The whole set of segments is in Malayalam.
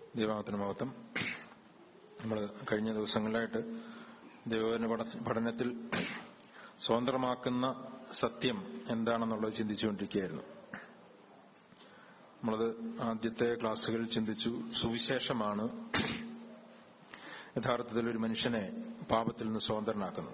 ദൈവത്തിന് മഹത്വം നമ്മൾ കഴിഞ്ഞ ദിവസങ്ങളിലായിട്ട് ദൈവന പഠനത്തിൽ സ്വതന്ത്രമാക്കുന്ന സത്യം എന്താണെന്നുള്ളത് ചിന്തിച്ചുകൊണ്ടിരിക്കുകയായിരുന്നു നമ്മളത് ആദ്യത്തെ ക്ലാസ്സുകളിൽ ചിന്തിച്ചു സുവിശേഷമാണ് യഥാർത്ഥത്തിൽ ഒരു മനുഷ്യനെ പാപത്തിൽ നിന്ന് സ്വതന്ത്രനാക്കുന്നത്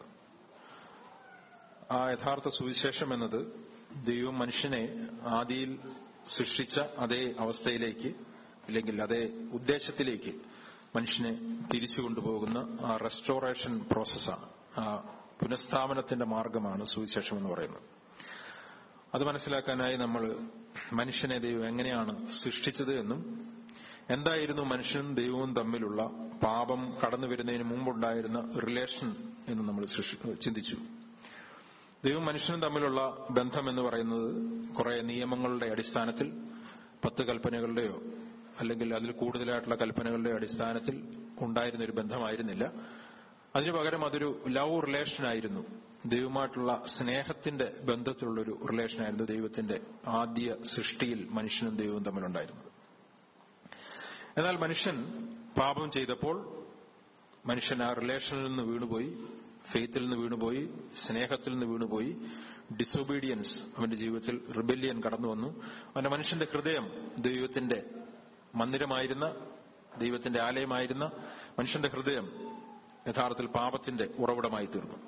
ആ യഥാർത്ഥ സുവിശേഷം എന്നത് ദൈവം മനുഷ്യനെ ആദിയിൽ സൃഷ്ടിച്ച അതേ അവസ്ഥയിലേക്ക് അല്ലെങ്കിൽ അതേ ഉദ്ദേശത്തിലേക്ക് മനുഷ്യനെ തിരിച്ചു കൊണ്ടുപോകുന്ന ആ റെസ്റ്റോറേഷൻ പ്രോസസ്സാണ് ആ പുനഃസ്ഥാപനത്തിന്റെ മാർഗമാണ് സുവിശേഷം എന്ന് പറയുന്നത് അത് മനസ്സിലാക്കാനായി നമ്മൾ മനുഷ്യനെ ദൈവം എങ്ങനെയാണ് സൃഷ്ടിച്ചത് എന്നും എന്തായിരുന്നു മനുഷ്യനും ദൈവവും തമ്മിലുള്ള പാപം കടന്നു വരുന്നതിന് മുമ്പുണ്ടായിരുന്ന റിലേഷൻ എന്ന് നമ്മൾ ചിന്തിച്ചു ദൈവം മനുഷ്യനും തമ്മിലുള്ള ബന്ധം എന്ന് പറയുന്നത് കുറെ നിയമങ്ങളുടെ അടിസ്ഥാനത്തിൽ പത്ത് കൽപ്പനകളുടെയോ അല്ലെങ്കിൽ അതിൽ കൂടുതലായിട്ടുള്ള കൽപ്പനകളുടെ അടിസ്ഥാനത്തിൽ ഉണ്ടായിരുന്ന ഒരു ബന്ധമായിരുന്നില്ല അതിനു പകരം അതൊരു ലവ് റിലേഷൻ ആയിരുന്നു ദൈവമായിട്ടുള്ള സ്നേഹത്തിന്റെ ബന്ധത്തിലുള്ള ഒരു റിലേഷൻ ആയിരുന്നു ദൈവത്തിന്റെ ആദ്യ സൃഷ്ടിയിൽ മനുഷ്യനും ദൈവവും തമ്മിലുണ്ടായിരുന്നു എന്നാൽ മനുഷ്യൻ പാപം ചെയ്തപ്പോൾ മനുഷ്യൻ ആ റിലേഷനിൽ നിന്ന് വീണുപോയി ഫെയ്ത്തിൽ നിന്ന് വീണുപോയി സ്നേഹത്തിൽ നിന്ന് വീണുപോയി ഡിസൊബീഡിയൻസ് അവന്റെ ജീവിതത്തിൽ റിബല്യൻ കടന്നു വന്നു അവന്റെ മനുഷ്യന്റെ ഹൃദയം ദൈവത്തിന്റെ മന്ദിരമായിരുന്ന ദൈവത്തിന്റെ ആലയമായിരുന്ന മനുഷ്യന്റെ ഹൃദയം യഥാർത്ഥത്തിൽ പാപത്തിന്റെ ഉറവിടമായി തീർന്നു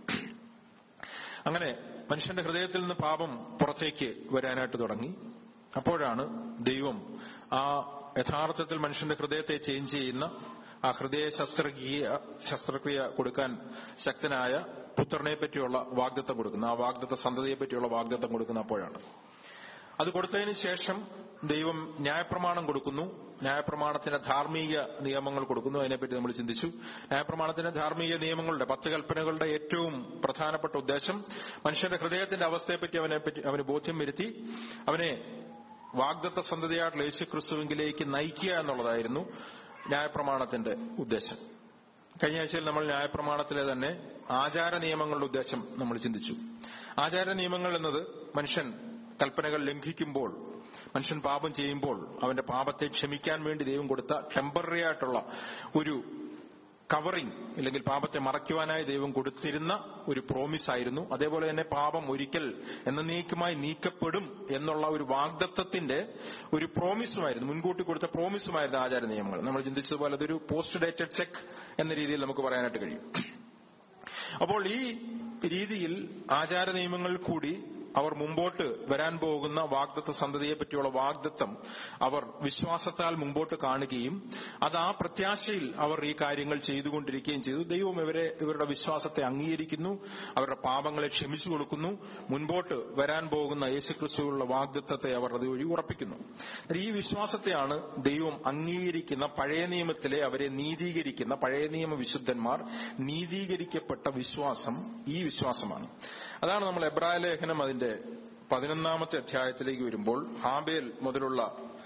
അങ്ങനെ മനുഷ്യന്റെ ഹൃദയത്തിൽ നിന്ന് പാപം പുറത്തേക്ക് വരാനായിട്ട് തുടങ്ങി അപ്പോഴാണ് ദൈവം ആ യഥാർത്ഥത്തിൽ മനുഷ്യന്റെ ഹൃദയത്തെ ചേഞ്ച് ചെയ്യുന്ന ആ ഹൃദയ ശസ്ത്രക്രിയ ശസ്ത്രക്രിയ കൊടുക്കാൻ ശക്തനായ പുത്രനെ പറ്റിയുള്ള വാഗ്ദത്തം കൊടുക്കുന്ന ആ വാഗ്ദത്ത സന്തതിയെ പറ്റിയുള്ള വാഗ്ദത്തം കൊടുക്കുന്ന അപ്പോഴാണ് അത് കൊടുത്തതിന് ശേഷം ദൈവം ന്യായപ്രമാണം കൊടുക്കുന്നു ന്യായപ്രമാണത്തിന്റെ ധാർമ്മിക നിയമങ്ങൾ കൊടുക്കുന്നു അതിനെപ്പറ്റി നമ്മൾ ചിന്തിച്ചു ന്യായപ്രമാണത്തിന്റെ ധാർമ്മിക നിയമങ്ങളുടെ പത്ത് കൽപ്പനകളുടെ ഏറ്റവും പ്രധാനപ്പെട്ട ഉദ്ദേശം മനുഷ്യന്റെ ഹൃദയത്തിന്റെ അവസ്ഥയെപ്പറ്റി അവനെ പറ്റി അവന് ബോധ്യം വരുത്തി അവനെ വാഗ്ദത്ത സന്തതിയായിട്ടുള്ള യേശു ക്രിസ്തുവിങ്കിലേക്ക് നയിക്കുക എന്നുള്ളതായിരുന്നു ന്യായപ്രമാണത്തിന്റെ ഉദ്ദേശം കഴിഞ്ഞ ആഴ്ചയിൽ നമ്മൾ ന്യായപ്രമാണത്തിലെ തന്നെ ആചാര നിയമങ്ങളുടെ ഉദ്ദേശം നമ്മൾ ചിന്തിച്ചു ആചാര നിയമങ്ങൾ എന്നത് മനുഷ്യൻ കൽപ്പനകൾ ലംഘിക്കുമ്പോൾ മനുഷ്യൻ പാപം ചെയ്യുമ്പോൾ അവന്റെ പാപത്തെ ക്ഷമിക്കാൻ വേണ്ടി ദൈവം കൊടുത്ത ടെമ്പററി ആയിട്ടുള്ള ഒരു കവറിംഗ് അല്ലെങ്കിൽ പാപത്തെ മറയ്ക്കുവാനായി ദൈവം കൊടുത്തിരുന്ന ഒരു പ്രോമിസ് ആയിരുന്നു അതേപോലെ തന്നെ പാപം ഒരിക്കൽ എന്നേക്കുമായി നീക്കപ്പെടും എന്നുള്ള ഒരു വാഗ്ദത്വത്തിന്റെ ഒരു പ്രോമിസുമായിരുന്നു മുൻകൂട്ടി കൊടുത്ത പ്രോമിസുമായിരുന്നു ആചാര നിയമങ്ങൾ നമ്മൾ ചിന്തിച്ചതുപോലെ അതൊരു പോസ്റ്റ് ഡേറ്റഡ് ചെക്ക് എന്ന രീതിയിൽ നമുക്ക് പറയാനായിട്ട് കഴിയും അപ്പോൾ ഈ രീതിയിൽ ആചാര നിയമങ്ങൾ കൂടി അവർ മുമ്പോട്ട് വരാൻ പോകുന്ന വാഗ്ദത്ത സന്തതിയെ പറ്റിയുള്ള വാഗ്ദത്തം അവർ വിശ്വാസത്താൽ മുമ്പോട്ട് കാണുകയും അത് ആ പ്രത്യാശയിൽ അവർ ഈ കാര്യങ്ങൾ ചെയ്തുകൊണ്ടിരിക്കുകയും ചെയ്തു ദൈവം ഇവരെ ഇവരുടെ വിശ്വാസത്തെ അംഗീകരിക്കുന്നു അവരുടെ പാപങ്ങളെ ക്ഷമിച്ചു കൊടുക്കുന്നു മുൻപോട്ട് വരാൻ പോകുന്ന യേശുക്രിസ്തുവിലുള്ള വാഗ്ദത്തത്തെ അവർ അതുവഴി ഉറപ്പിക്കുന്നു ഈ വിശ്വാസത്തെയാണ് ദൈവം അംഗീകരിക്കുന്ന പഴയ നിയമത്തിലെ അവരെ നീതീകരിക്കുന്ന പഴയ നിയമ വിശുദ്ധന്മാർ നീതീകരിക്കപ്പെട്ട വിശ്വാസം ഈ വിശ്വാസമാണ് അതാണ് നമ്മൾ എബ്രായ ലേഖനം അതിന്റെ പതിനൊന്നാമത്തെ അധ്യായത്തിലേക്ക് വരുമ്പോൾ ഹാബേൽ മുതലുള്ള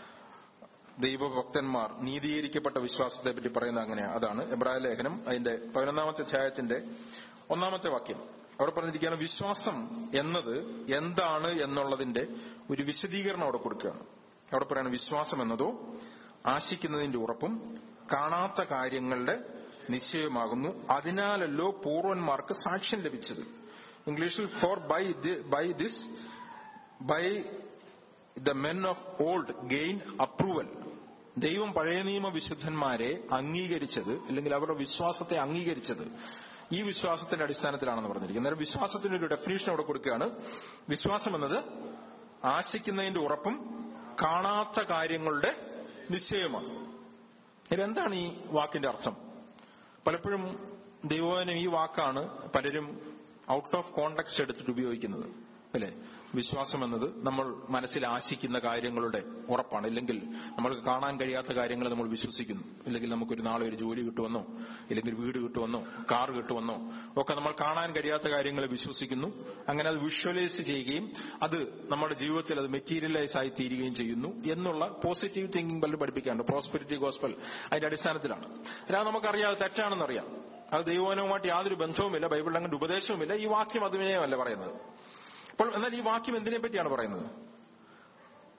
ദൈവഭക്തന്മാർ നീതീകരിക്കപ്പെട്ട വിശ്വാസത്തെ പറ്റി പറയുന്ന അങ്ങനെയാണ് അതാണ് എബ്രായ ലേഖനം അതിന്റെ പതിനൊന്നാമത്തെ അധ്യായത്തിന്റെ ഒന്നാമത്തെ വാക്യം അവിടെ പറഞ്ഞിരിക്കുകയാണ് വിശ്വാസം എന്നത് എന്താണ് എന്നുള്ളതിന്റെ ഒരു വിശദീകരണം അവിടെ കൊടുക്കുകയാണ് അവിടെ പറയുന്നത് വിശ്വാസം എന്നതോ ആശിക്കുന്നതിന്റെ ഉറപ്പും കാണാത്ത കാര്യങ്ങളുടെ നിശ്ചയമാകുന്നു അതിനാലല്ലോ പൂർവന്മാർക്ക് സാക്ഷ്യം ലഭിച്ചത് ഇംഗ്ലീഷിൽ for by by this by the men of old gain approval ദൈവം പഴയ നിയമ വിശുദ്ധന്മാരെ അംഗീകരിച്ചത് അല്ലെങ്കിൽ അവരുടെ വിശ്വാസത്തെ അംഗീകരിച്ചത് ഈ വിശ്വാസത്തിന്റെ അടിസ്ഥാനത്തിലാണെന്ന് പറഞ്ഞിരിക്കുന്നത് അന്നേരം വിശ്വാസത്തിന് ഒരു ഡെഫിനേഷൻ അവിടെ കൊടുക്കുകയാണ് വിശ്വാസം എന്നത് ആശിക്കുന്നതിന്റെ ഉറപ്പും കാണാത്ത കാര്യങ്ങളുടെ നിശ്ചയമാണ് ഇതെന്താണ് ഈ വാക്കിന്റെ അർത്ഥം പലപ്പോഴും ദൈവവനം ഈ വാക്കാണ് പലരും ഔട്ട് ഓഫ് കോണ്ടക്സ്റ്റ് എടുത്തിട്ട് ഉപയോഗിക്കുന്നത് അല്ലെ വിശ്വാസം എന്നത് നമ്മൾ മനസ്സിൽ ആശിക്കുന്ന കാര്യങ്ങളുടെ ഉറപ്പാണ് ഇല്ലെങ്കിൽ നമ്മൾക്ക് കാണാൻ കഴിയാത്ത കാര്യങ്ങൾ നമ്മൾ വിശ്വസിക്കുന്നു ഇല്ലെങ്കിൽ നമുക്കൊരു നാളെ ഒരു ജോലി കിട്ടുമെന്നോ ഇല്ലെങ്കിൽ വീട് കിട്ടുമെന്നോ കാർ കിട്ടുമെന്നോ ഒക്കെ നമ്മൾ കാണാൻ കഴിയാത്ത കാര്യങ്ങൾ വിശ്വസിക്കുന്നു അങ്ങനെ അത് വിഷ്വലൈസ് ചെയ്യുകയും അത് നമ്മുടെ ജീവിതത്തിൽ അത് മെറ്റീരിയലൈസ് ആയി തീരുകയും ചെയ്യുന്നു എന്നുള്ള പോസിറ്റീവ് തിങ്കിങ് പലരും പഠിപ്പിക്കാറുണ്ട് പ്രോസ്പെരിറ്റി ഗോസ്പൽ അതിന്റെ അടിസ്ഥാനത്തിലാണ് അല്ലാതെ നമുക്കറിയാം തെറ്റാണെന്നറിയാം അത് ദൈവവനവുമായിട്ട് യാതൊരു ബന്ധവുമില്ല ബൈബിളിൽ അങ്ങനെ ഉപദേശവുമില്ല ഈ വാക്യം അതിനെയല്ല പറയുന്നത് അപ്പോൾ എന്നാൽ ഈ വാക്യം എന്തിനെ പറ്റിയാണ് പറയുന്നത്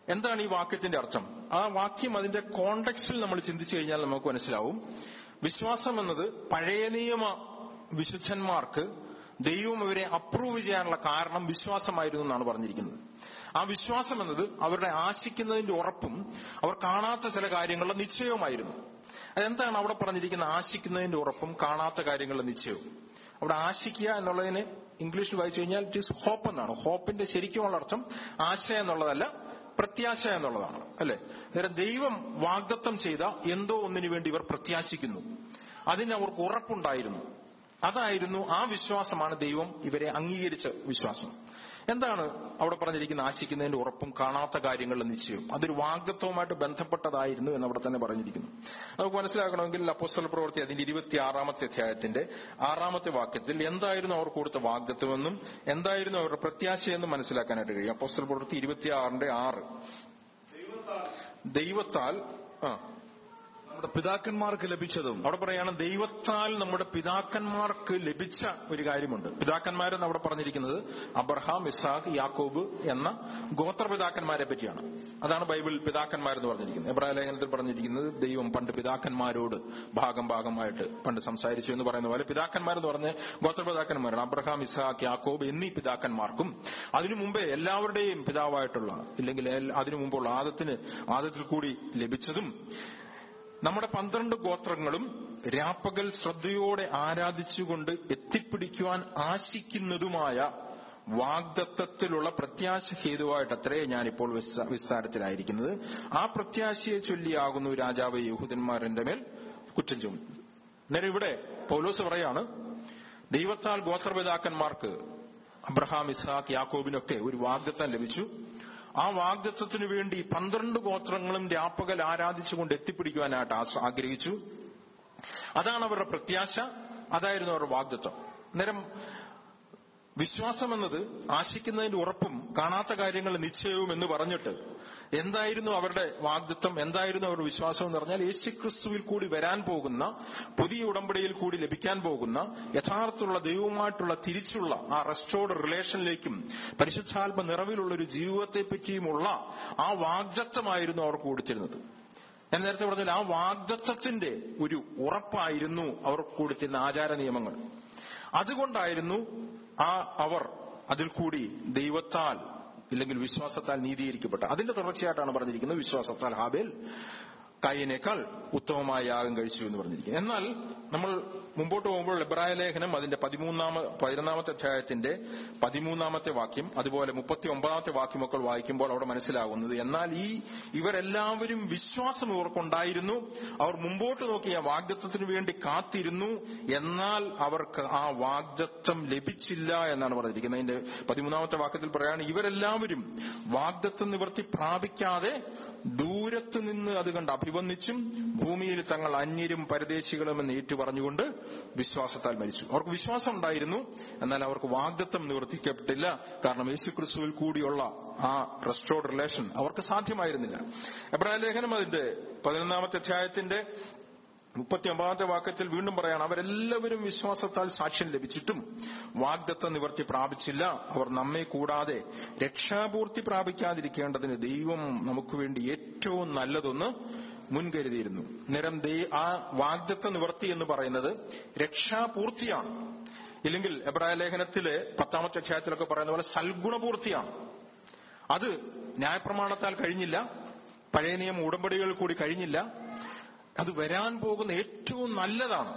എന്താണ് ഈ വാക്യത്തിന്റെ അർത്ഥം ആ വാക്യം അതിന്റെ കോണ്ടെക്സ്റ്റിൽ നമ്മൾ ചിന്തിച്ചു കഴിഞ്ഞാൽ നമുക്ക് മനസ്സിലാവും വിശ്വാസം എന്നത് പഴയ നിയമ വിശുദ്ധന്മാർക്ക് ദൈവം അവരെ അപ്രൂവ് ചെയ്യാനുള്ള കാരണം വിശ്വാസമായിരുന്നു എന്നാണ് പറഞ്ഞിരിക്കുന്നത് ആ വിശ്വാസം എന്നത് അവരുടെ ആശിക്കുന്നതിന്റെ ഉറപ്പും അവർ കാണാത്ത ചില കാര്യങ്ങളുടെ നിശ്ചയവുമായിരുന്നു അതെന്താണ് അവിടെ പറഞ്ഞിരിക്കുന്ന ആശിക്കുന്നതിന്റെ ഉറപ്പും കാണാത്ത കാര്യങ്ങളുടെ നിശ്ചയവും അവിടെ ആശിക്കുക എന്നുള്ളതിന് ഇംഗ്ലീഷിൽ വായിച്ചു കഴിഞ്ഞാൽ ഇറ്റ് ഈസ് ഹോപ്പ് എന്നാണ് ഹോപ്പിന്റെ ശരിക്കുമുള്ള അർത്ഥം ആശ എന്നുള്ളതല്ല പ്രത്യാശ എന്നുള്ളതാണ് അല്ലെ അന്നേരം ദൈവം വാഗ്ദത്തം ചെയ്ത എന്തോ ഒന്നിനു വേണ്ടി ഇവർ പ്രത്യാശിക്കുന്നു അതിന് അവർക്ക് ഉറപ്പുണ്ടായിരുന്നു അതായിരുന്നു ആ വിശ്വാസമാണ് ദൈവം ഇവരെ അംഗീകരിച്ച വിശ്വാസം എന്താണ് അവിടെ പറഞ്ഞിരിക്കുന്ന ആശിക്കുന്നതിന്റെ ഉറപ്പും കാണാത്ത കാര്യങ്ങളുടെ നിശ്ചയവും അതൊരു വാഗ്ദത്വവുമായിട്ട് ബന്ധപ്പെട്ടതായിരുന്നു എന്ന് അവിടെ തന്നെ പറഞ്ഞിരിക്കുന്നു നമുക്ക് മനസ്സിലാക്കണമെങ്കിൽ അപ്പോസ്തല പ്രവൃത്തി അതിന്റെ ഇരുപത്തി ആറാമത്തെ അധ്യായത്തിന്റെ ആറാമത്തെ വാക്യത്തിൽ എന്തായിരുന്നു അവർ കൊടുത്ത വാഗ്ദത്വമെന്നും എന്തായിരുന്നു അവരുടെ പ്രത്യാശയെന്നും മനസ്സിലാക്കാനായിട്ട് കഴിയും അപ്പോസ്തല പ്രവൃത്തി ഇരുപത്തിയാറിന്റെ ആറ് ദൈവത്താൽ ആ നമ്മുടെ പിതാക്കന്മാർക്ക് ലഭിച്ചതും അവിടെ പറയാണ് ദൈവത്താൽ നമ്മുടെ പിതാക്കന്മാർക്ക് ലഭിച്ച ഒരു കാര്യമുണ്ട് പിതാക്കന്മാരെന്ന് അവിടെ പറഞ്ഞിരിക്കുന്നത് അബ്രഹാം ഇസാഖ് യാക്കോബ് എന്ന ഗോത്രപിതാക്കന്മാരെ പറ്റിയാണ് അതാണ് ബൈബിൾ പിതാക്കന്മാരെന്ന് പറഞ്ഞിരിക്കുന്നത് എബ്രാഹിം ലേഖനത്തിൽ പറഞ്ഞിരിക്കുന്നത് ദൈവം പണ്ട് പിതാക്കന്മാരോട് ഭാഗം ഭാഗമായിട്ട് പണ്ട് സംസാരിച്ചു എന്ന് പറയുന്ന പോലെ പിതാക്കന്മാരെന്ന് പറഞ്ഞ ഗോത്രപിതാക്കന്മാരാണ് അബ്രഹാം ഇസാഖ് യാക്കോബ് എന്നീ പിതാക്കന്മാർക്കും അതിനു മുമ്പേ എല്ലാവരുടെയും പിതാവായിട്ടുള്ള ഇല്ലെങ്കിൽ എൽ- അതിനു മുമ്പുള്ള ആദത്തിന് ആദത്തിൽ കൂടി ലഭിച്ചതും നമ്മുടെ പന്ത്രണ്ട് ഗോത്രങ്ങളും രാപ്പകൽ ശ്രദ്ധയോടെ ആരാധിച്ചുകൊണ്ട് എത്തിപ്പിടിക്കുവാൻ ആശിക്കുന്നതുമായ വാഗ്ദത്തത്തിലുള്ള പ്രത്യാശ ഹേതുവായിട്ട് അത്രേ ഞാനിപ്പോൾ വിസ്ത- വിസ്താരത്തിലായിരിക്കുന്നത് ആ പ്രത്യാശയെ ചൊല്ലിയാകുന്നു രാജാവ് യഹൂദന്മാരുടെ മേൽ കുറ്റം ചുമത്തുന്നത് നേരെ ഇവിടെ പൗലോസ് പറയാണ് ദൈവത്താൽ ഗോത്രപിതാക്കന്മാർക്ക് അബ്രഹാം ഇസ്ഹാഖ് യാക്കോബിനൊക്കെ ഒരു വാഗ്ദത്തം ലഭിച്ചു ആ വാഗ്ദത്വത്തിനു വേണ്ടി പന്ത്രണ്ട് ഗോത്രങ്ങളും രാപ്പകൽ ആരാധിച്ചുകൊണ്ട് എത്തിപ്പിടിക്കുവാനായിട്ട് ആശ്ര- ആഗ്രഹിച്ചു അതാണ് അവരുടെ പ്രത്യാശ അതായിരുന്നു അവരുടെ വാഗ്ദത്വം അന്നേരം വിശ്വാസം എന്നത് ആശിക്കുന്നതിന്റെ ഉറപ്പും കാണാത്ത കാര്യങ്ങൾ നിശ്ചയവും എന്ന് പറഞ്ഞിട്ട് എന്തായിരുന്നു അവരുടെ വാഗ്ദത്വം എന്തായിരുന്നു അവരുടെ വിശ്വാസം എന്ന് പറഞ്ഞാൽ യേശുക്രിസ്തുവിൽ കൂടി വരാൻ പോകുന്ന പുതിയ ഉടമ്പടിയിൽ കൂടി ലഭിക്കാൻ പോകുന്ന യഥാർത്ഥമുള്ള ദൈവവുമായിട്ടുള്ള തിരിച്ചുള്ള ആ റെസ്റ്റോർഡ് റിലേഷനിലേക്കും പരിശുദ്ധാത്മ നിറവിലുള്ള ഒരു ജീവിതത്തെ പറ്റിയുമുള്ള ആ വാഗ്ദത്വമായിരുന്നു അവർക്ക് കൊടുത്തിരുന്നത് ഞാൻ നേരത്തെ പറഞ്ഞാൽ ആ വാഗ്ദത്വത്തിന്റെ ഒരു ഉറപ്പായിരുന്നു അവർക്ക് കൊടുത്തിരുന്ന ആചാര നിയമങ്ങൾ അതുകൊണ്ടായിരുന്നു ആ അവർ അതിൽ കൂടി ദൈവത്താൽ ഇല്ലെങ്കിൽ വിശ്വാസത്താൽ നീതീകരിക്കപ്പെട്ട അതിന്റെ തുടർച്ചയായിട്ടാണ് പറഞ്ഞിരിക്കുന്നത് വിശ്വാസത്താൽ ഹാബേൽ കയ്യനേക്കാൾ ഉത്തമമായ യാഗം കഴിച്ചു എന്ന് പറഞ്ഞിരിക്കുന്നത് എന്നാൽ നമ്മൾ മുമ്പോട്ട് പോകുമ്പോൾ എബ്രായ ലേഖനം അതിന്റെ പതിമൂന്നാമ പതിനൊന്നാമത്തെ അധ്യായത്തിന്റെ പതിമൂന്നാമത്തെ വാക്യം അതുപോലെ മുപ്പത്തി ഒമ്പതാമത്തെ വാക്യമൊക്കെ വായിക്കുമ്പോൾ അവിടെ മനസ്സിലാകുന്നത് എന്നാൽ ഈ ഇവരെല്ലാവരും വിശ്വാസം ഇവർക്കുണ്ടായിരുന്നു അവർ മുമ്പോട്ട് നോക്കിയ വാഗ്ദത്വത്തിന് വേണ്ടി കാത്തിരുന്നു എന്നാൽ അവർക്ക് ആ വാഗ്ദത്വം ലഭിച്ചില്ല എന്നാണ് പറഞ്ഞിരിക്കുന്നത് അതിന്റെ പതിമൂന്നാമത്തെ വാക്യത്തിൽ പറയാണ് ഇവരെല്ലാവരും വാഗ്ദത്വം നിവർത്തി പ്രാപിക്കാതെ ദൂരത്ത് നിന്ന് അത് കണ്ട് അഭിവന്ദിച്ചും ഭൂമിയിൽ തങ്ങൾ അന്യരും പരദേശികളും എന്ന് ഏറ്റു പറഞ്ഞുകൊണ്ട് വിശ്വാസത്താൽ മരിച്ചു അവർക്ക് വിശ്വാസം ഉണ്ടായിരുന്നു എന്നാൽ അവർക്ക് വാഗ്ദത്വം നിവർത്തിക്കപ്പെട്ടില്ല കാരണം യേശുക്രിസ്തുവിൽ കൂടിയുള്ള ആ റെസ്റ്റോർഡ് റിലേഷൻ അവർക്ക് സാധ്യമായിരുന്നില്ല എബ്രാഹിം ലേഖനം അതിന്റെ പതിനൊന്നാമത്തെ അധ്യായത്തിന്റെ മുപ്പത്തി ഒമ്പതാമത്തെ വാക്യത്തിൽ വീണ്ടും പറയാണ് അവരെല്ലാവരും വിശ്വാസത്താൽ സാക്ഷ്യം ലഭിച്ചിട്ടും വാഗ്ദത്ത നിവർത്തി പ്രാപിച്ചില്ല അവർ നമ്മെ കൂടാതെ രക്ഷാപൂർത്തി പ്രാപിക്കാതിരിക്കേണ്ടതിന് ദൈവം നമുക്ക് വേണ്ടി ഏറ്റവും നല്ലതൊന്ന് മുൻകരുതിയിരുന്നു നിരം ദൈ ആ വാഗ്ദത്ത നിവർത്തി എന്ന് പറയുന്നത് രക്ഷാപൂർത്തിയാണ് ഇല്ലെങ്കിൽ എബ്രായ ലേഖനത്തിലെ പത്താമത്തെ അധ്യായത്തിലൊക്കെ പറയുന്ന പോലെ സൽഗുണപൂർത്തിയാണ് അത് ന്യായപ്രമാണത്താൽ കഴിഞ്ഞില്ല പഴയ നിയമ ഉടമ്പടികൾ കൂടി കഴിഞ്ഞില്ല അത് വരാൻ പോകുന്ന ഏറ്റവും നല്ലതാണ്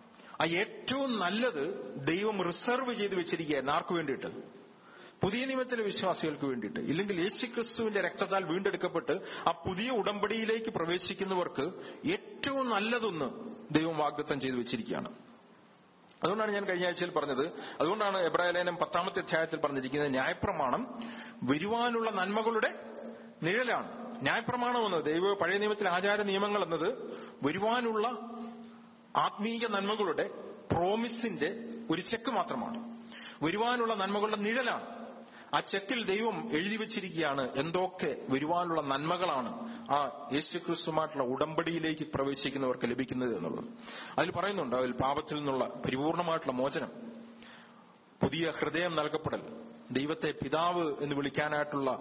ആ ഏറ്റവും നല്ലത് ദൈവം റിസർവ് ചെയ്ത് വെച്ചിരിക്കുകയായിരുന്നു ആർക്ക് വേണ്ടിയിട്ട് പുതിയ നിയമത്തിലെ വിശ്വാസികൾക്ക് വേണ്ടിയിട്ട് ഇല്ലെങ്കിൽ യേശുക്രിസ്തുവിന്റെ രക്തത്താൽ വീണ്ടെടുക്കപ്പെട്ട് ആ പുതിയ ഉടമ്പടിയിലേക്ക് പ്രവേശിക്കുന്നവർക്ക് ഏറ്റവും നല്ലതൊന്ന് ദൈവം വാഗ്ദത്തം ചെയ്തു വെച്ചിരിക്കുകയാണ് അതുകൊണ്ടാണ് ഞാൻ കഴിഞ്ഞ ആഴ്ചയിൽ പറഞ്ഞത് അതുകൊണ്ടാണ് എബ്രാഹിലേനം പത്താമത്തെ അധ്യായത്തിൽ പറഞ്ഞിരിക്കുന്നത് ന്യായപ്രമാണം വരുവാനുള്ള നന്മകളുടെ നിഴലാണ് ന്യായപ്രമാണം എന്നത് ദൈവ പഴയ നിയമത്തിലെ ആചാര നിയമങ്ങൾ എന്നത് വരുവാനുള്ള ആത്മീയ നന്മകളുടെ പ്രോമിസിന്റെ ഒരു ചെക്ക് മാത്രമാണ് വരുവാനുള്ള നന്മകളുടെ നിഴലാണ് ആ ചെക്കിൽ ദൈവം എഴുതി വെച്ചിരിക്കുകയാണ് എന്തൊക്കെ വരുവാനുള്ള നന്മകളാണ് ആ യേശുക്രിസ്തുമായിട്ടുള്ള ഉടമ്പടിയിലേക്ക് പ്രവേശിക്കുന്നവർക്ക് ലഭിക്കുന്നത് എന്നുള്ളത് അതിൽ പറയുന്നുണ്ട് അതിൽ പാപത്തിൽ നിന്നുള്ള പരിപൂർണമായിട്ടുള്ള മോചനം പുതിയ ഹൃദയം നൽകപ്പെടൽ ദൈവത്തെ പിതാവ് എന്ന് വിളിക്കാനായിട്ടുള്ള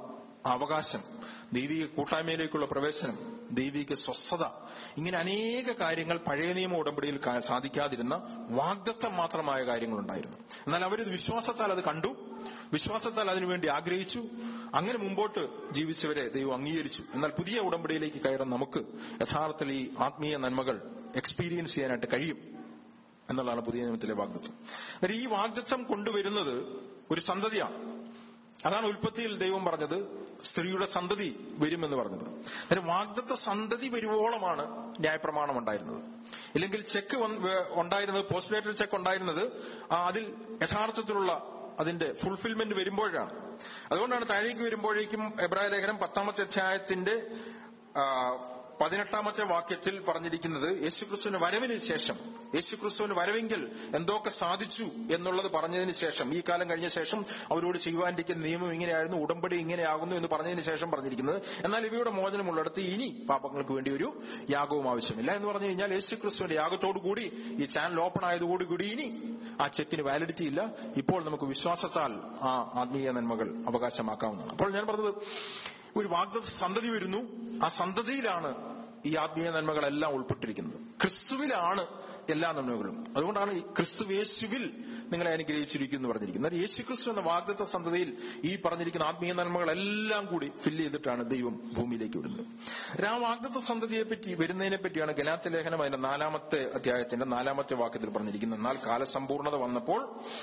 അവകാശം ദൈവിക കൂട്ടായ്മയിലേക്കുള്ള പ്രവേശനം ദൈവിക സ്വസ്ഥത ഇങ്ങനെ അനേക കാര്യങ്ങൾ പഴയ നിയമ ഉടമ്പടിയിൽ കാ- സാധിക്കാതിരുന്ന വാഗ്ദത്തം മാത്രമായ കാര്യങ്ങളുണ്ടായിരുന്നു എന്നാൽ അവരിത് വിശ്വാസത്താൽ അത് കണ്ടു വിശ്വാസത്താൽ അതിനുവേണ്ടി ആഗ്രഹിച്ചു അങ്ങനെ മുമ്പോട്ട് ജീവിച്ചവരെ ദൈവം അംഗീകരിച്ചു എന്നാൽ പുതിയ ഉടമ്പടിയിലേക്ക് കയറാൻ നമുക്ക് യഥാർത്ഥത്തിൽ ഈ ആത്മീയ നന്മകൾ എക്സ്പീരിയൻസ് ചെയ്യാനായിട്ട് കഴിയും എന്നുള്ളതാണ് പുതിയ നിയമത്തിലെ വാഗ്ദത്വം അന്നേരം ഈ വാഗ്ദത്വം കൊണ്ടുവരുന്നത് ഒരു സന്തതിയാണ് അതാണ് ഉൽപ്പത്തിയിൽ ദൈവം പറഞ്ഞത് സ്ത്രീയുടെ സന്തതി വരുമെന്ന് പറഞ്ഞത് അന്നേരം വാഗ്ദത്ത സന്തതി വരുവോളമാണ് ന്യായപ്രമാണം ഉണ്ടായിരുന്നത് ഇല്ലെങ്കിൽ ചെക്ക് വന്ന് വേ- ഉണ്ടായിരുന്നത് പോസ്റ്റ്മേറ്റഡ് ചെക്ക് ഉണ്ടായിരുന്നത് ആ അതിൽ യഥാർത്ഥത്തിലുള്ള അതിന്റെ ഫുൾഫിൽമെന്റ് വരുമ്പോഴാണ് അതുകൊണ്ടാണ് താഴേക്ക് വരുമ്പോഴേക്കും എബ്രായ ലേഖനം പത്താമത്തെ അധ്യായത്തിന്റെ ആ, പതിനെട്ടാമത്തെ വാക്യത്തിൽ പറഞ്ഞിരിക്കുന്നത് യേശുക്രിസ്തുവിന് വരവിന് ശേഷം യേശുക്രിസ്തുവിന് വരവെങ്കിൽ എന്തൊക്കെ സാധിച്ചു എന്നുള്ളത് പറഞ്ഞതിന് ശേഷം ഈ കാലം കഴിഞ്ഞ ശേഷം അവരോട് ചെയ്യുവാനിരിക്കുന്ന നിയമം ഇങ്ങനെയായിരുന്നു ഉടമ്പടി ഇങ്ങനെയാകുന്നു എന്ന് പറഞ്ഞതിന് ശേഷം പറഞ്ഞിരിക്കുന്നത് എന്നാൽ ഇവയുടെ മോചനമുള്ളിടത്ത് ഇനി പാപങ്ങൾക്ക് വേണ്ടി ഒരു യാഗവും ആവശ്യമില്ല എന്ന് പറഞ്ഞു കഴിഞ്ഞാൽ യേശുക്രിസ്തുവിന്റെ യാഗത്തോടു കൂടി ഈ ചാനൽ ഓപ്പൺ ആയതോടുകൂടി ഇനി ആ ചെക്കിന് വാലിഡിറ്റി ഇല്ല ഇപ്പോൾ നമുക്ക് വിശ്വാസത്താൽ ആ ആത്മീയ നന്മകൾ അവകാശമാക്കാവുന്നതാണ് അപ്പോൾ ഞാൻ പറഞ്ഞത് ഒരു വാഗ്ദത്ത സന്തതി വരുന്നു ആ സന്തതിയിലാണ് ഈ ആത്മീയ നന്മകളെല്ലാം ഉൾപ്പെട്ടിരിക്കുന്നത് ക്രിസ്തുവിലാണ് എല്ലാ നന്മകളും അതുകൊണ്ടാണ് ഈ ക്രിസ്തു യേശുവിൽ നിങ്ങളെ അനുഗ്രഹിച്ചിരിക്കുന്നു എന്ന് പറഞ്ഞിരിക്കുന്നത് എന്നാൽ യേശു ക്രിസ്തു എന്ന വാഗ്ദത്ത സന്തതിയിൽ ഈ പറഞ്ഞിരിക്കുന്ന ആത്മീയ നന്മകളെല്ലാം കൂടി ഫില്ല് ചെയ്തിട്ടാണ് ദൈവം ഭൂമിയിലേക്ക് വിടുന്നത് ഒരു ആ വാഗ്ദത്ത സന്തതിയെ പറ്റി വരുന്നതിനെ പറ്റിയാണ് ഗലാത്ത ലേഖനം അതിന്റെ നാലാമത്തെ അധ്യായത്തിന്റെ നാലാമത്തെ വാക്യത്തിൽ പറഞ്ഞിരിക്കുന്നത് എന്നാൽ കാലസമ്പൂർണത വന്നപ്പോൾ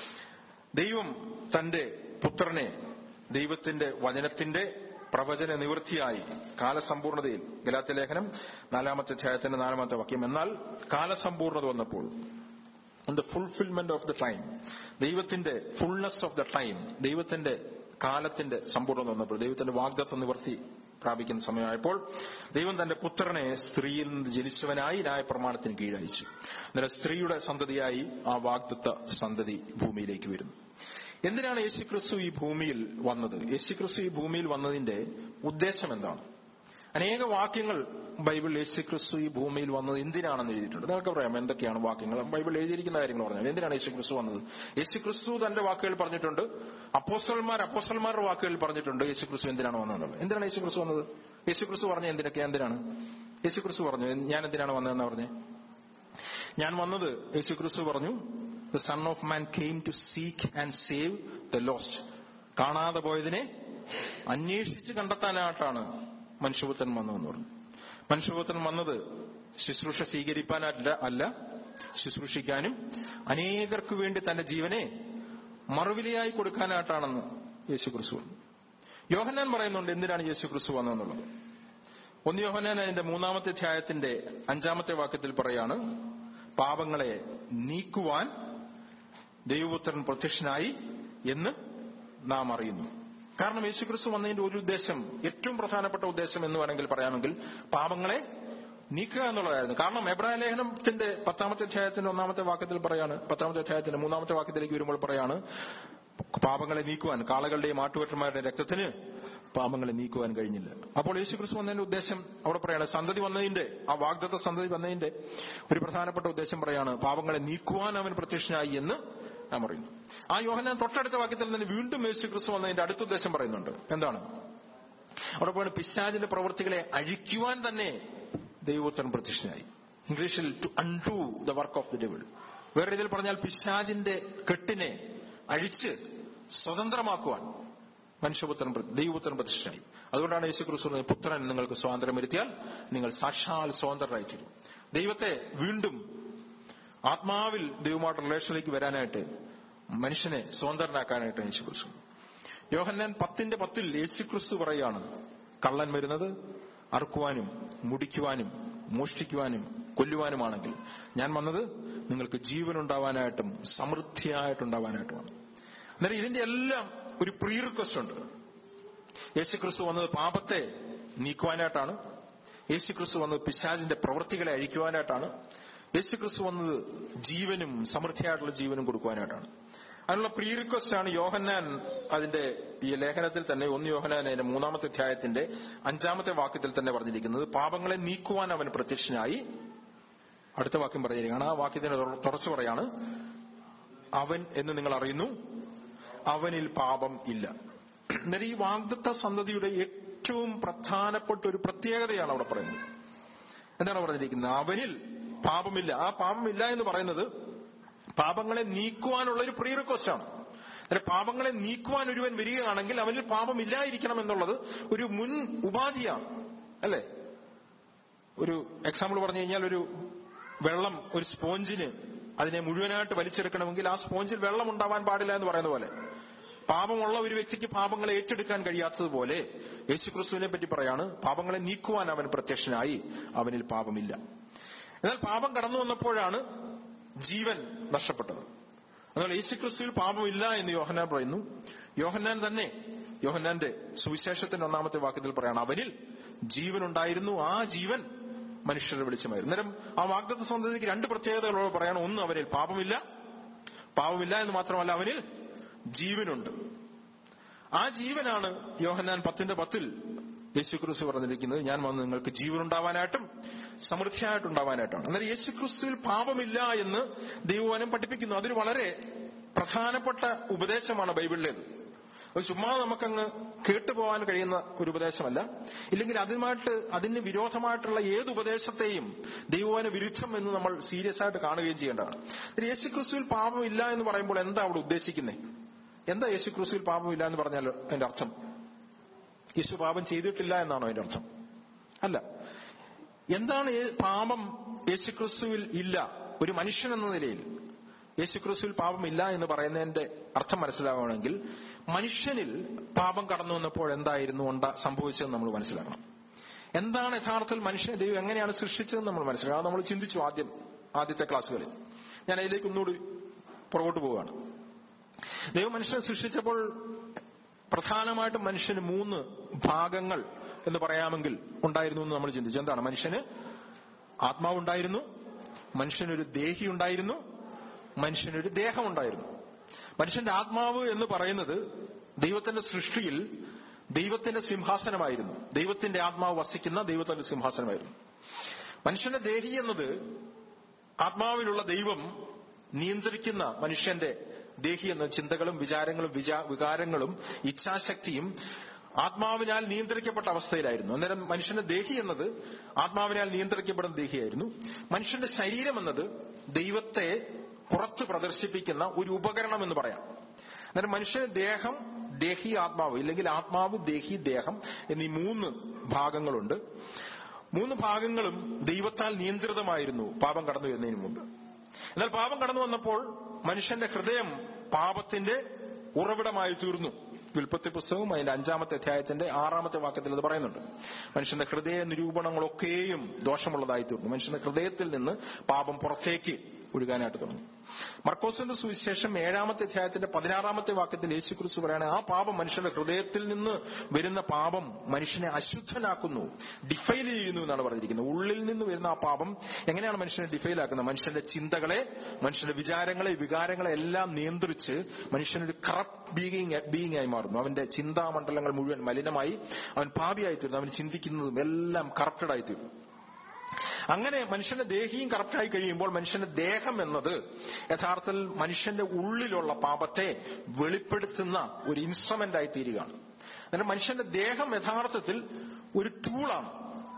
ദൈവം തന്റെ പുത്രനെ ദൈവത്തിന്റെ വചനത്തിന്റെ പ്രവചന നിവൃത്തിയായി കാലസമ്പൂർണതയിൽ ഗലാത്ത ലേഖനം നാലാമത്തെ അധ്യായത്തിന്റെ നാലാമത്തെ വാക്യം എന്നാൽ കാലസമ്പൂർണത വന്നപ്പോൾ on the fulfilment of the time ദൈവത്തിന്റെ ഫുൾനെസ് ഓഫ് ദ ടൈം ദൈവത്തിന്റെ കാലത്തിന്റെ സമ്പൂർണ്ണത വന്നപ്പോൾ ദൈവത്തിന്റെ വാഗ്ദത്ത നിവർത്തി പ്രാപിക്കുന്ന സമയമായപ്പോൾ ദൈവം തന്റെ പുത്രനെ സ്ത്രീയിൽ നിന്ന് ജനിച്ചവനായി ന്യായപ്രമാണത്തിന് കീഴയച്ചു അന്നേരം സ്ത്രീയുടെ സന്തതിയായി ആ വാഗ്ദത്ത സന്തതി ഭൂമിയിലേക്ക് വരുന്നു എന്തിനാണ് യേശുക്രിസ്തു ഈ ഭൂമിയിൽ വന്നത് യേശുക്രിസ്തു ഈ ഭൂമിയിൽ വന്നതിന്റെ ഉദ്ദേശം എന്താണ് അനേക വാക്യങ്ങൾ ബൈബിൾ യേശുക്രിസ്തു ഈ ഭൂമിയിൽ വന്നത് എന്തിനാണെന്ന് എഴുതിയിട്ടുണ്ട് നിങ്ങൾക്ക് പറയാം എന്തൊക്കെയാണ് വാക്യങ്ങൾ ബൈബിൾ എഴുതിയിരിക്കുന്ന കാര്യങ്ങൾ പറഞ്ഞാൽ എന്തിനാണ് യേശുക്രിസ്തു വന്നത് യേശുക്രിസ്തു തന്റെ വാക്കുകൾ പറഞ്ഞിട്ടുണ്ട് അപ്പോസ്റ്റൽമാർ അപ്പോസ്റ്റൽമാരുടെ വാക്കുകൾ പറഞ്ഞിട്ടുണ്ട് യേശുക്രിസ്തു എന്തിനാണ് വന്നതെന്നുള്ളത് എന്തിനാണ് യേശുക്രിസ്തു വന്നത് യേശുക്രിസ്തു പറഞ്ഞ എന്തിനൊക്കെ എന്തിനാണ് യേശുക്രിസ്തു പറഞ്ഞു ഞാൻ എന്തിനാണ് വന്നതെന്ന് പറഞ്ഞേ ഞാൻ വന്നത് യേശുക്രിസ്തു പറഞ്ഞു the son of man came to seek and save the lost കാണാതെ പോയതിനെ അന്വേഷിച്ച് കണ്ടെത്താനായിട്ടാണ് മനുഷ്യപുത്രൻ വന്നതെന്ന് പറഞ്ഞു മനുഷ്യപുത്രൻ വന്നത് ശുശ്രൂഷ സ്വീകരിക്കാനല്ല അല്ല ശുശ്രൂഷിക്കാനും അനേകർക്ക് വേണ്ടി തന്റെ ജീവനെ മറുവിലയായി കൊടുക്കാനായിട്ടാണെന്ന് യേശുക്രിസ്തു പറഞ്ഞു യോഹന്നാൻ പറയുന്നുണ്ട് എന്തിനാണ് യേശുക്രിസ്തു വന്നതെന്നുള്ളത് ഒന്ന് യോഹന്നാൻ അതിന്റെ മൂന്നാമത്തെ അധ്യായത്തിന്റെ അഞ്ചാമത്തെ വാക്യത്തിൽ പറയാണ് പാപങ്ങളെ നീക്കുവാൻ ദൈവപുത്രൻ പ്രത്യക്ഷനായി എന്ന് നാം അറിയുന്നു കാരണം യേശുക്രിസ്തു വന്നതിന്റെ ഒരു ഉദ്ദേശം ഏറ്റവും പ്രധാനപ്പെട്ട ഉദ്ദേശം എന്ന് വേണമെങ്കിൽ പറയാമെങ്കിൽ പാപങ്ങളെ നീക്കുക എന്നുള്ളതായിരുന്നു കാരണം എബ്രായ ലേഖനത്തിന്റെ പത്താമത്തെ അധ്യായത്തിന്റെ ഒന്നാമത്തെ വാക്യത്തിൽ പറയാണ് പത്താമത്തെ അധ്യായത്തിന്റെ മൂന്നാമത്തെ വാക്യത്തിലേക്ക് വരുമ്പോൾ പറയാണ് പാപങ്ങളെ നീക്കുവാൻ കാളകളുടെയും ആട്ടുവറ്റന്മാരുടെ രക്തത്തിന് പാപങ്ങളെ നീക്കുവാൻ കഴിഞ്ഞില്ല അപ്പോൾ യേശുക്രിസ്തു വന്നതിന്റെ ഉദ്ദേശം അവിടെ പറയാണ് സന്തതി വന്നതിന്റെ ആ വാഗ്ദത്ത സന്തതി വന്നതിന്റെ ഒരു പ്രധാനപ്പെട്ട ഉദ്ദേശം പറയാണ് പാപങ്ങളെ നീക്കുവാൻ അവൻ പ്രത്യക്ഷനായി എന്ന് ഞാൻ പറയുന്നു ആ യോഹനാൻ തൊട്ടടുത്ത വാക്യത്തിൽ തന്നെ വീണ്ടും യേശുക്രിസ്തു വന്നതിന്റെ അടുത്ത ഉദ്ദേശം പറയുന്നുണ്ട് എന്താണ് അവിടെ പറയുന്നത് പിശാചിന്റെ പ്രവൃത്തികളെ അഴിക്കുവാൻ തന്നെ ദൈവോത്തരൻ പ്രത്യക്ഷനായി ഇംഗ്ലീഷിൽ to undo the work of the devil വേറെ രീതിയിൽ പറഞ്ഞാൽ പിശാചിന്റെ കെട്ടിനെ അഴിച്ച് സ്വതന്ത്രമാക്കുവാൻ മനുഷ്യപുത്രൻ പ്ര- ദൈവപുത്രൻ പ്രതിഷ്ഠയായി അതുകൊണ്ടാണ് യേശു ക്രിസ്തു പറഞ്ഞത്, പുത്രൻ നിങ്ങൾക്ക് സ്വാതന്ത്ര്യം വരുത്തിയാൽ നിങ്ങൾ സാക്ഷാൽ സ്വതന്ത്രരായിത്തീരും ദൈവത്തെ വീണ്ടും ആത്മാവിൽ ദൈവമായിട്ട് റിലേഷനിലേക്ക് വരാനായിട്ട് മനുഷ്യനെ സ്വതന്ത്രനാക്കാനായിട്ട് യേശു ക്രിസ്തു യോഹന്നാൻ പത്തിന്റെ പത്തിൽ യേശു ക്രിസ്തു പറയാണ് കള്ളൻ വരുന്നത് അറുക്കുവാനും മുടിക്കുവാനും മോഷ്ടിക്കുവാനും കൊല്ലുവാനുമാണെങ്കിൽ ഞാൻ വന്നത് നിങ്ങൾക്ക് ജീവനുണ്ടാവാനായിട്ടും സമൃദ്ധിയായിട്ടുണ്ടാവാനായിട്ടുമാണ് അന്നേരം ഇതിന്റെ എല്ലാം ഒരു പ്രീ റിക്വസ്റ്റ് ഉണ്ട് യേശുക്രിസ്തു വന്നത് പാപത്തെ നീക്കുവാനായിട്ടാണ് യേശുക്രിസ്തു വന്നത് പിശാചിന്റെ പ്രവൃത്തികളെ അഴിക്കുവാനായിട്ടാണ് യേശുക്രിസ്തു വന്നത് ജീവനും സമൃദ്ധിയായിട്ടുള്ള ജീവനും കൊടുക്കുവാനായിട്ടാണ് അതിനുള്ള പ്രീ റിക്വസ്റ്റ് ആണ് യോഹന്നാൻ അതിന്റെ ഈ ലേഖനത്തിൽ തന്നെ ഒന്ന് യോഹന്നാൻ അതിന്റെ മൂന്നാമത്തെ അധ്യായത്തിന്റെ അഞ്ചാമത്തെ വാക്യത്തിൽ തന്നെ പറഞ്ഞിരിക്കുന്നത് പാപങ്ങളെ നീക്കുവാൻ അവൻ പ്രത്യക്ഷനായി അടുത്ത വാക്യം പറഞ്ഞിരിക്കുകയാണ് ആ വാക്യത്തിന് തുടർ- തുടർച്ച പറയാണ് അവൻ എന്ന് നിങ്ങൾ അറിയുന്നു അവനിൽ പാപം ഇല്ല എന്നാൽ ഈ വാഗ്ദത്ത സന്തതിയുടെ ഏറ്റവും പ്രധാനപ്പെട്ട ഒരു പ്രത്യേകതയാണ് അവിടെ പറയുന്നത് എന്താണ് പറഞ്ഞിരിക്കുന്നത് അവനിൽ പാപമില്ല ആ പാപമില്ല എന്ന് പറയുന്നത് പാപങ്ങളെ നീക്കുവാനുള്ള ഒരു പ്രീ റിക്വസ്റ്റാണ് അല്ലെ പാപങ്ങളെ നീക്കുവാൻ ഒരുവൻ വരികയാണെങ്കിൽ അവനിൽ പാപമില്ലായിരിക്കണം എന്നുള്ളത് ഒരു മുൻ ഉപാധിയാണ് അല്ലേ ഒരു എക്സാമ്പിൾ പറഞ്ഞു കഴിഞ്ഞാൽ ഒരു വെള്ളം ഒരു സ്പോഞ്ചിന് അതിനെ മുഴുവനായിട്ട് വലിച്ചെടുക്കണമെങ്കിൽ ആ സ്പോഞ്ചിൽ വെള്ളം ഉണ്ടാവാൻ പാടില്ല എന്ന് പറയുന്ന പോലെ പാപമുള്ള ഒരു വ്യക്തിക്ക് പാപങ്ങളെ ഏറ്റെടുക്കാൻ കഴിയാത്തതുപോലെ യേശുക്രിസ്തുവിനെ പറ്റി പറയാണ് പാപങ്ങളെ നീക്കുവാൻ അവൻ പ്രത്യക്ഷനായി അവനിൽ പാപമില്ല എന്നാൽ പാപം കടന്നു വന്നപ്പോഴാണ് ജീവൻ നഷ്ടപ്പെട്ടത് എന്നാൽ യേശുക്രിസ്തുവിൽ പാപമില്ല എന്ന് യോഹന്നാൻ പറയുന്നു യോഹന്നാൻ തന്നെ യോഹന്നാന്റെ സുവിശേഷത്തിന്റെ ഒന്നാമത്തെ വാക്യത്തിൽ പറയാണ് അവനിൽ ജീവൻ ഉണ്ടായിരുന്നു ആ ജീവൻ മനുഷ്യരുടെ വെളിച്ചമായിരുന്നു അന്നേരം ആ വാഗ്ദത്ത സന്തതിക്ക് രണ്ട് പ്രത്യേകതകളോട് പറയാണ് ഒന്ന് അവനിൽ പാപമില്ല പാപമില്ല എന്ന് മാത്രമല്ല അവനിൽ ജീവനുണ്ട് ആ ജീവനാണ് യോഹന്നാൻ പത്തിന്റെ പത്തിൽ യേശുക്രിസ്തു പറഞ്ഞിരിക്കുന്നത് ഞാൻ വന്ന് നിങ്ങൾക്ക് ജീവനുണ്ടാവാനായിട്ടും സമൃദ്ധിയായിട്ടുണ്ടാവാനായിട്ടാണ് എന്നാൽ യേശുക്രിസ്തുവിൽ പാപമില്ല എന്ന് ദൈവവനം പഠിപ്പിക്കുന്നു അതൊരു വളരെ പ്രധാനപ്പെട്ട ഉപദേശമാണ് ബൈബിളിലേത് അത് ചുമ്മാ നമുക്കങ്ങ് കേട്ടുപോകാൻ കഴിയുന്ന ഒരു ഉപദേശമല്ല ഇല്ലെങ്കിൽ അതുമായിട്ട് അതിന് വിരോധമായിട്ടുള്ള ഏത് ഉപദേശത്തെയും ദൈവവന വിരുദ്ധം എന്ന് നമ്മൾ സീരിയസ് ആയിട്ട് കാണുകയും ചെയ്യേണ്ടതാണ് യേശുക്രിസ്തുവിൽ പാപമില്ല എന്ന് പറയുമ്പോൾ എന്താ അവിടെ ഉദ്ദേശിക്കുന്നത് എന്താ യേശുക്രിസ്തുവിൽ പാപമില്ല എന്ന് പറഞ്ഞാൽ അതിന്റെ അർത്ഥം യേശു പാപം ചെയ്തിട്ടില്ല എന്നാണോ അതിന്റെ അർത്ഥം അല്ല എന്താണ് ഏ- പാപം യേശുക്രിസ്തുവിൽ ഇല്ല ഒരു മനുഷ്യൻ എന്ന നിലയിൽ യേശുക്രിസ്തുവിൽ പാപമില്ല എന്ന് പറയുന്നതിന്റെ അർത്ഥം മനസ്സിലാവണമെങ്കിൽ മനുഷ്യനിൽ പാപം കടന്നു വന്നപ്പോൾ എന്തായിരുന്നു ഉണ്ടാ സംഭവിച്ചതെന്ന് നമ്മൾ മനസ്സിലാക്കണം എന്താണ് യഥാർത്ഥത്തിൽ മനുഷ്യനെ ദൈവം എങ്ങനെയാണ് സൃഷ്ടിച്ചതെന്ന് നമ്മൾ മനസ്സിലാക്കണം അത് നമ്മൾ ചിന്തിച്ചു ആദ്യം ആദ്യത്തെ ക്ലാസ്സുകളിൽ ഞാൻ അതിലേക്ക് ഒന്നുകൂടി പുറകോട്ട് പോവുകയാണ് ദൈവം മനുഷ്യനെ സൃഷ്ടിച്ചപ്പോൾ പ്രധാനമായിട്ടും മനുഷ്യന് മൂന്ന് ഭാഗങ്ങൾ എന്ന് പറയാമെങ്കിൽ ഉണ്ടായിരുന്നു എന്ന് നമ്മൾ ചിന്തിച്ചു എന്താണ് മനുഷ്യന് ആത്മാവുണ്ടായിരുന്നു മനുഷ്യനൊരു ദേഹി ഉണ്ടായിരുന്നു മനുഷ്യനൊരു ദേഹം ഉണ്ടായിരുന്നു മനുഷ്യന്റെ ആത്മാവ് എന്ന് പറയുന്നത് ദൈവത്തിന്റെ സൃഷ്ടിയിൽ ദൈവത്തിന്റെ സിംഹാസനമായിരുന്നു ദൈവത്തിന്റെ ആത്മാവ് വസിക്കുന്ന ദൈവത്തിന്റെ സിംഹാസനമായിരുന്നു മനുഷ്യന്റെ ദേഹി എന്നത് ആത്മാവിലുള്ള ദൈവം നിയന്ത്രിക്കുന്ന മനുഷ്യന്റെ ദേഹി എന്ന ചിന്തകളും വിചാരങ്ങളും വിചാ- വികാരങ്ങളും ഇച്ഛാശക്തിയും ആത്മാവിനാൽ നിയന്ത്രിക്കപ്പെട്ട അവസ്ഥയിലായിരുന്നു അന്നേരം മനുഷ്യന്റെ ദേഹി എന്നത് ആത്മാവിനാൽ നിയന്ത്രിക്കപ്പെടുന്ന ദേഹിയായിരുന്നു മനുഷ്യന്റെ ശരീരം എന്നത് ദൈവത്തെ പുറത്ത് പ്രദർശിപ്പിക്കുന്ന ഒരു ഉപകരണം എന്ന് പറയാം അന്നേരം മനുഷ്യന് ദേഹം ദേഹി ആത്മാവ് ഇല്ലെങ്കിൽ ആത്മാവ് ദേഹി ദേഹം എന്നീ മൂന്ന് ഭാഗങ്ങളുണ്ട് മൂന്ന് ഭാഗങ്ങളും ദൈവത്താൽ നിയന്ത്രിതമായിരുന്നു പാപം കടന്നു വരുന്നതിന് മുമ്പ് എന്നാൽ പാപം കടന്നു വന്നപ്പോൾ മനുഷ്യന്റെ ഹൃദയം പാപത്തിന്റെ ഉറവിടമായി തീർന്നു വിൽപ്പത്തി പുസ്തകവും അതിന്റെ അഞ്ചാമത്തെ അധ്യായത്തിന്റെ ആറാമത്തെ വാക്യത്തിൽ അത് പറയുന്നുണ്ട് മനുഷ്യന്റെ ഹൃദയ നിരൂപണങ്ങളൊക്കെയും ദോഷമുള്ളതായി തീർന്നു മനുഷ്യന്റെ ഹൃദയത്തിൽ നിന്ന് പാപം പുറത്തേക്ക് ഒഴുകാനായിട്ട് തുടങ്ങി മർക്കോസിന്റെ സുവിശേഷം ഏഴാമത്തെ അധ്യായത്തിന്റെ പതിനാറാമത്തെ വാക്യത്തിൽ യേശു ക്രിസ്തു പറയാണ് ആ പാപം മനുഷ്യന്റെ ഹൃദയത്തിൽ നിന്ന് വരുന്ന പാപം മനുഷ്യനെ അശുദ്ധനാക്കുന്നു ഡിഫൈൽ ചെയ്യുന്നു എന്നാണ് പറഞ്ഞിരിക്കുന്നത് ഉള്ളിൽ നിന്ന് വരുന്ന ആ പാപം എങ്ങനെയാണ് മനുഷ്യനെ ഡിഫൈൽ ആക്കുന്നത് മനുഷ്യന്റെ ചിന്തകളെ മനുഷ്യന്റെ വിചാരങ്ങളെ വികാരങ്ങളെ എല്ലാം നിയന്ത്രിച്ച് മനുഷ്യനൊരു കറപ്റ്റ് ബീയിങ് ബീയിങ് ആയി മാറുന്നു അവന്റെ ചിന്താമണ്ഡലങ്ങൾ മുഴുവൻ മലിനമായി അവൻ പാപിയായി തീർന്നു അവൻ ചിന്തിക്കുന്നതും എല്ലാം കറപ്റ്റഡ് ആയി തീർന്നു അങ്ങനെ മനുഷ്യന്റെ ദേഹിയും കറപ്റ്റായി കഴിയുമ്പോൾ മനുഷ്യന്റെ ദേഹം എന്നത് യഥാർത്ഥത്തിൽ മനുഷ്യന്റെ ഉള്ളിലുള്ള പാപത്തെ വെളിപ്പെടുത്തുന്ന ഒരു ഇൻസ്ട്രുമെന്റ് ആയി തീരുകയാണ് അങ്ങനെ മനുഷ്യന്റെ ദേഹം യഥാർത്ഥത്തിൽ ഒരു ടൂളാണ്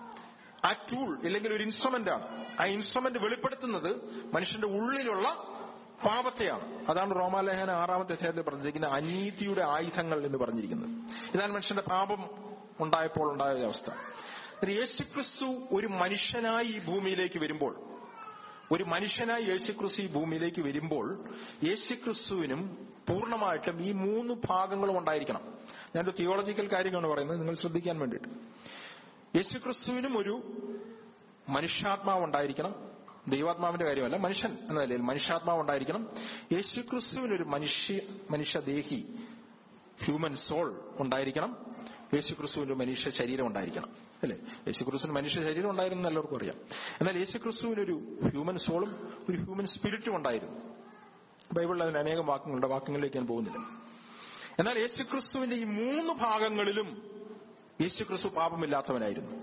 ആ ടൂൾ ഇല്ലെങ്കിൽ ഒരു ഇൻസ്ട്രുമെന്റ് ആണ് ആ ഇൻസ്ട്രുമെന്റ് വെളിപ്പെടുത്തുന്നത് മനുഷ്യന്റെ ഉള്ളിലുള്ള പാപത്തെയാണ് അതാണ് റോമാലേഖന ആറാമത്തെ അധ്യായത്തിൽ പറഞ്ഞിരിക്കുന്ന അനീതിയുടെ ആയുധങ്ങൾ എന്ന് പറഞ്ഞിരിക്കുന്നത് ഇതാണ് മനുഷ്യന്റെ പാപം ഉണ്ടായപ്പോൾ ഉണ്ടായ ഒരു അവസ്ഥ എന്നിട്ട് യേശുക്രിസ്തു ഒരു മനുഷ്യനായി ഈ ഭൂമിയിലേക്ക് വരുമ്പോൾ ഒരു മനുഷ്യനായി യേശുക്രിസ്തു ഈ ഭൂമിയിലേക്ക് വരുമ്പോൾ യേശുക്രിസ്തുവിനും പൂർണ്ണമായിട്ടും ഈ മൂന്ന് ഭാഗങ്ങളും ഉണ്ടായിരിക്കണം ഞാനൊരു തിയോളജിക്കൽ കാര്യമാണ് പറയുന്നത് നിങ്ങൾ ശ്രദ്ധിക്കാൻ വേണ്ടിയിട്ട് യേശുക്രിസ്തുവിനും ഒരു മനുഷ്യാത്മാവ് ഉണ്ടായിരിക്കണം ദൈവാത്മാവിന്റെ കാര്യമല്ല മനുഷ്യൻ എന്ന നിലയിൽ മനുഷ്യാത്മാവ് ഉണ്ടായിരിക്കണം യേശുക്രിസ്തുവിനൊരു മനുഷ്യ മനുഷ്യദേഹി ഹ്യൂമൻ സോൾ ഉണ്ടായിരിക്കണം യേശുക്രിസ്തുവിന്റെ മനുഷ്യ ശരീരം ഉണ്ടായിരിക്കണം അല്ലെ യേശുക്രിസ്തുവിന് മനുഷ്യ ശരീരം ഉണ്ടായിരുന്നു എല്ലാവർക്കും അറിയാം എന്നാൽ യേശുക്രിസ്തുവിനൊരു ഹ്യൂമൻ സോളും ഒരു ഹ്യൂമൻ സ്പിരിറ്റും ഉണ്ടായിരുന്നു ബൈബിളിൽ അതിന് അനേകം വാക്യങ്ങളുണ്ട് വാക്യങ്ങളിലേക്ക് ഞാൻ പോകുന്നില്ല എന്നാൽ യേശുക്രിസ്തുവിന്റെ ഈ മൂന്ന് ഭാഗങ്ങളിലും യേശുക്രിസ്തു പാപമില്ലാത്തവനായിരുന്നു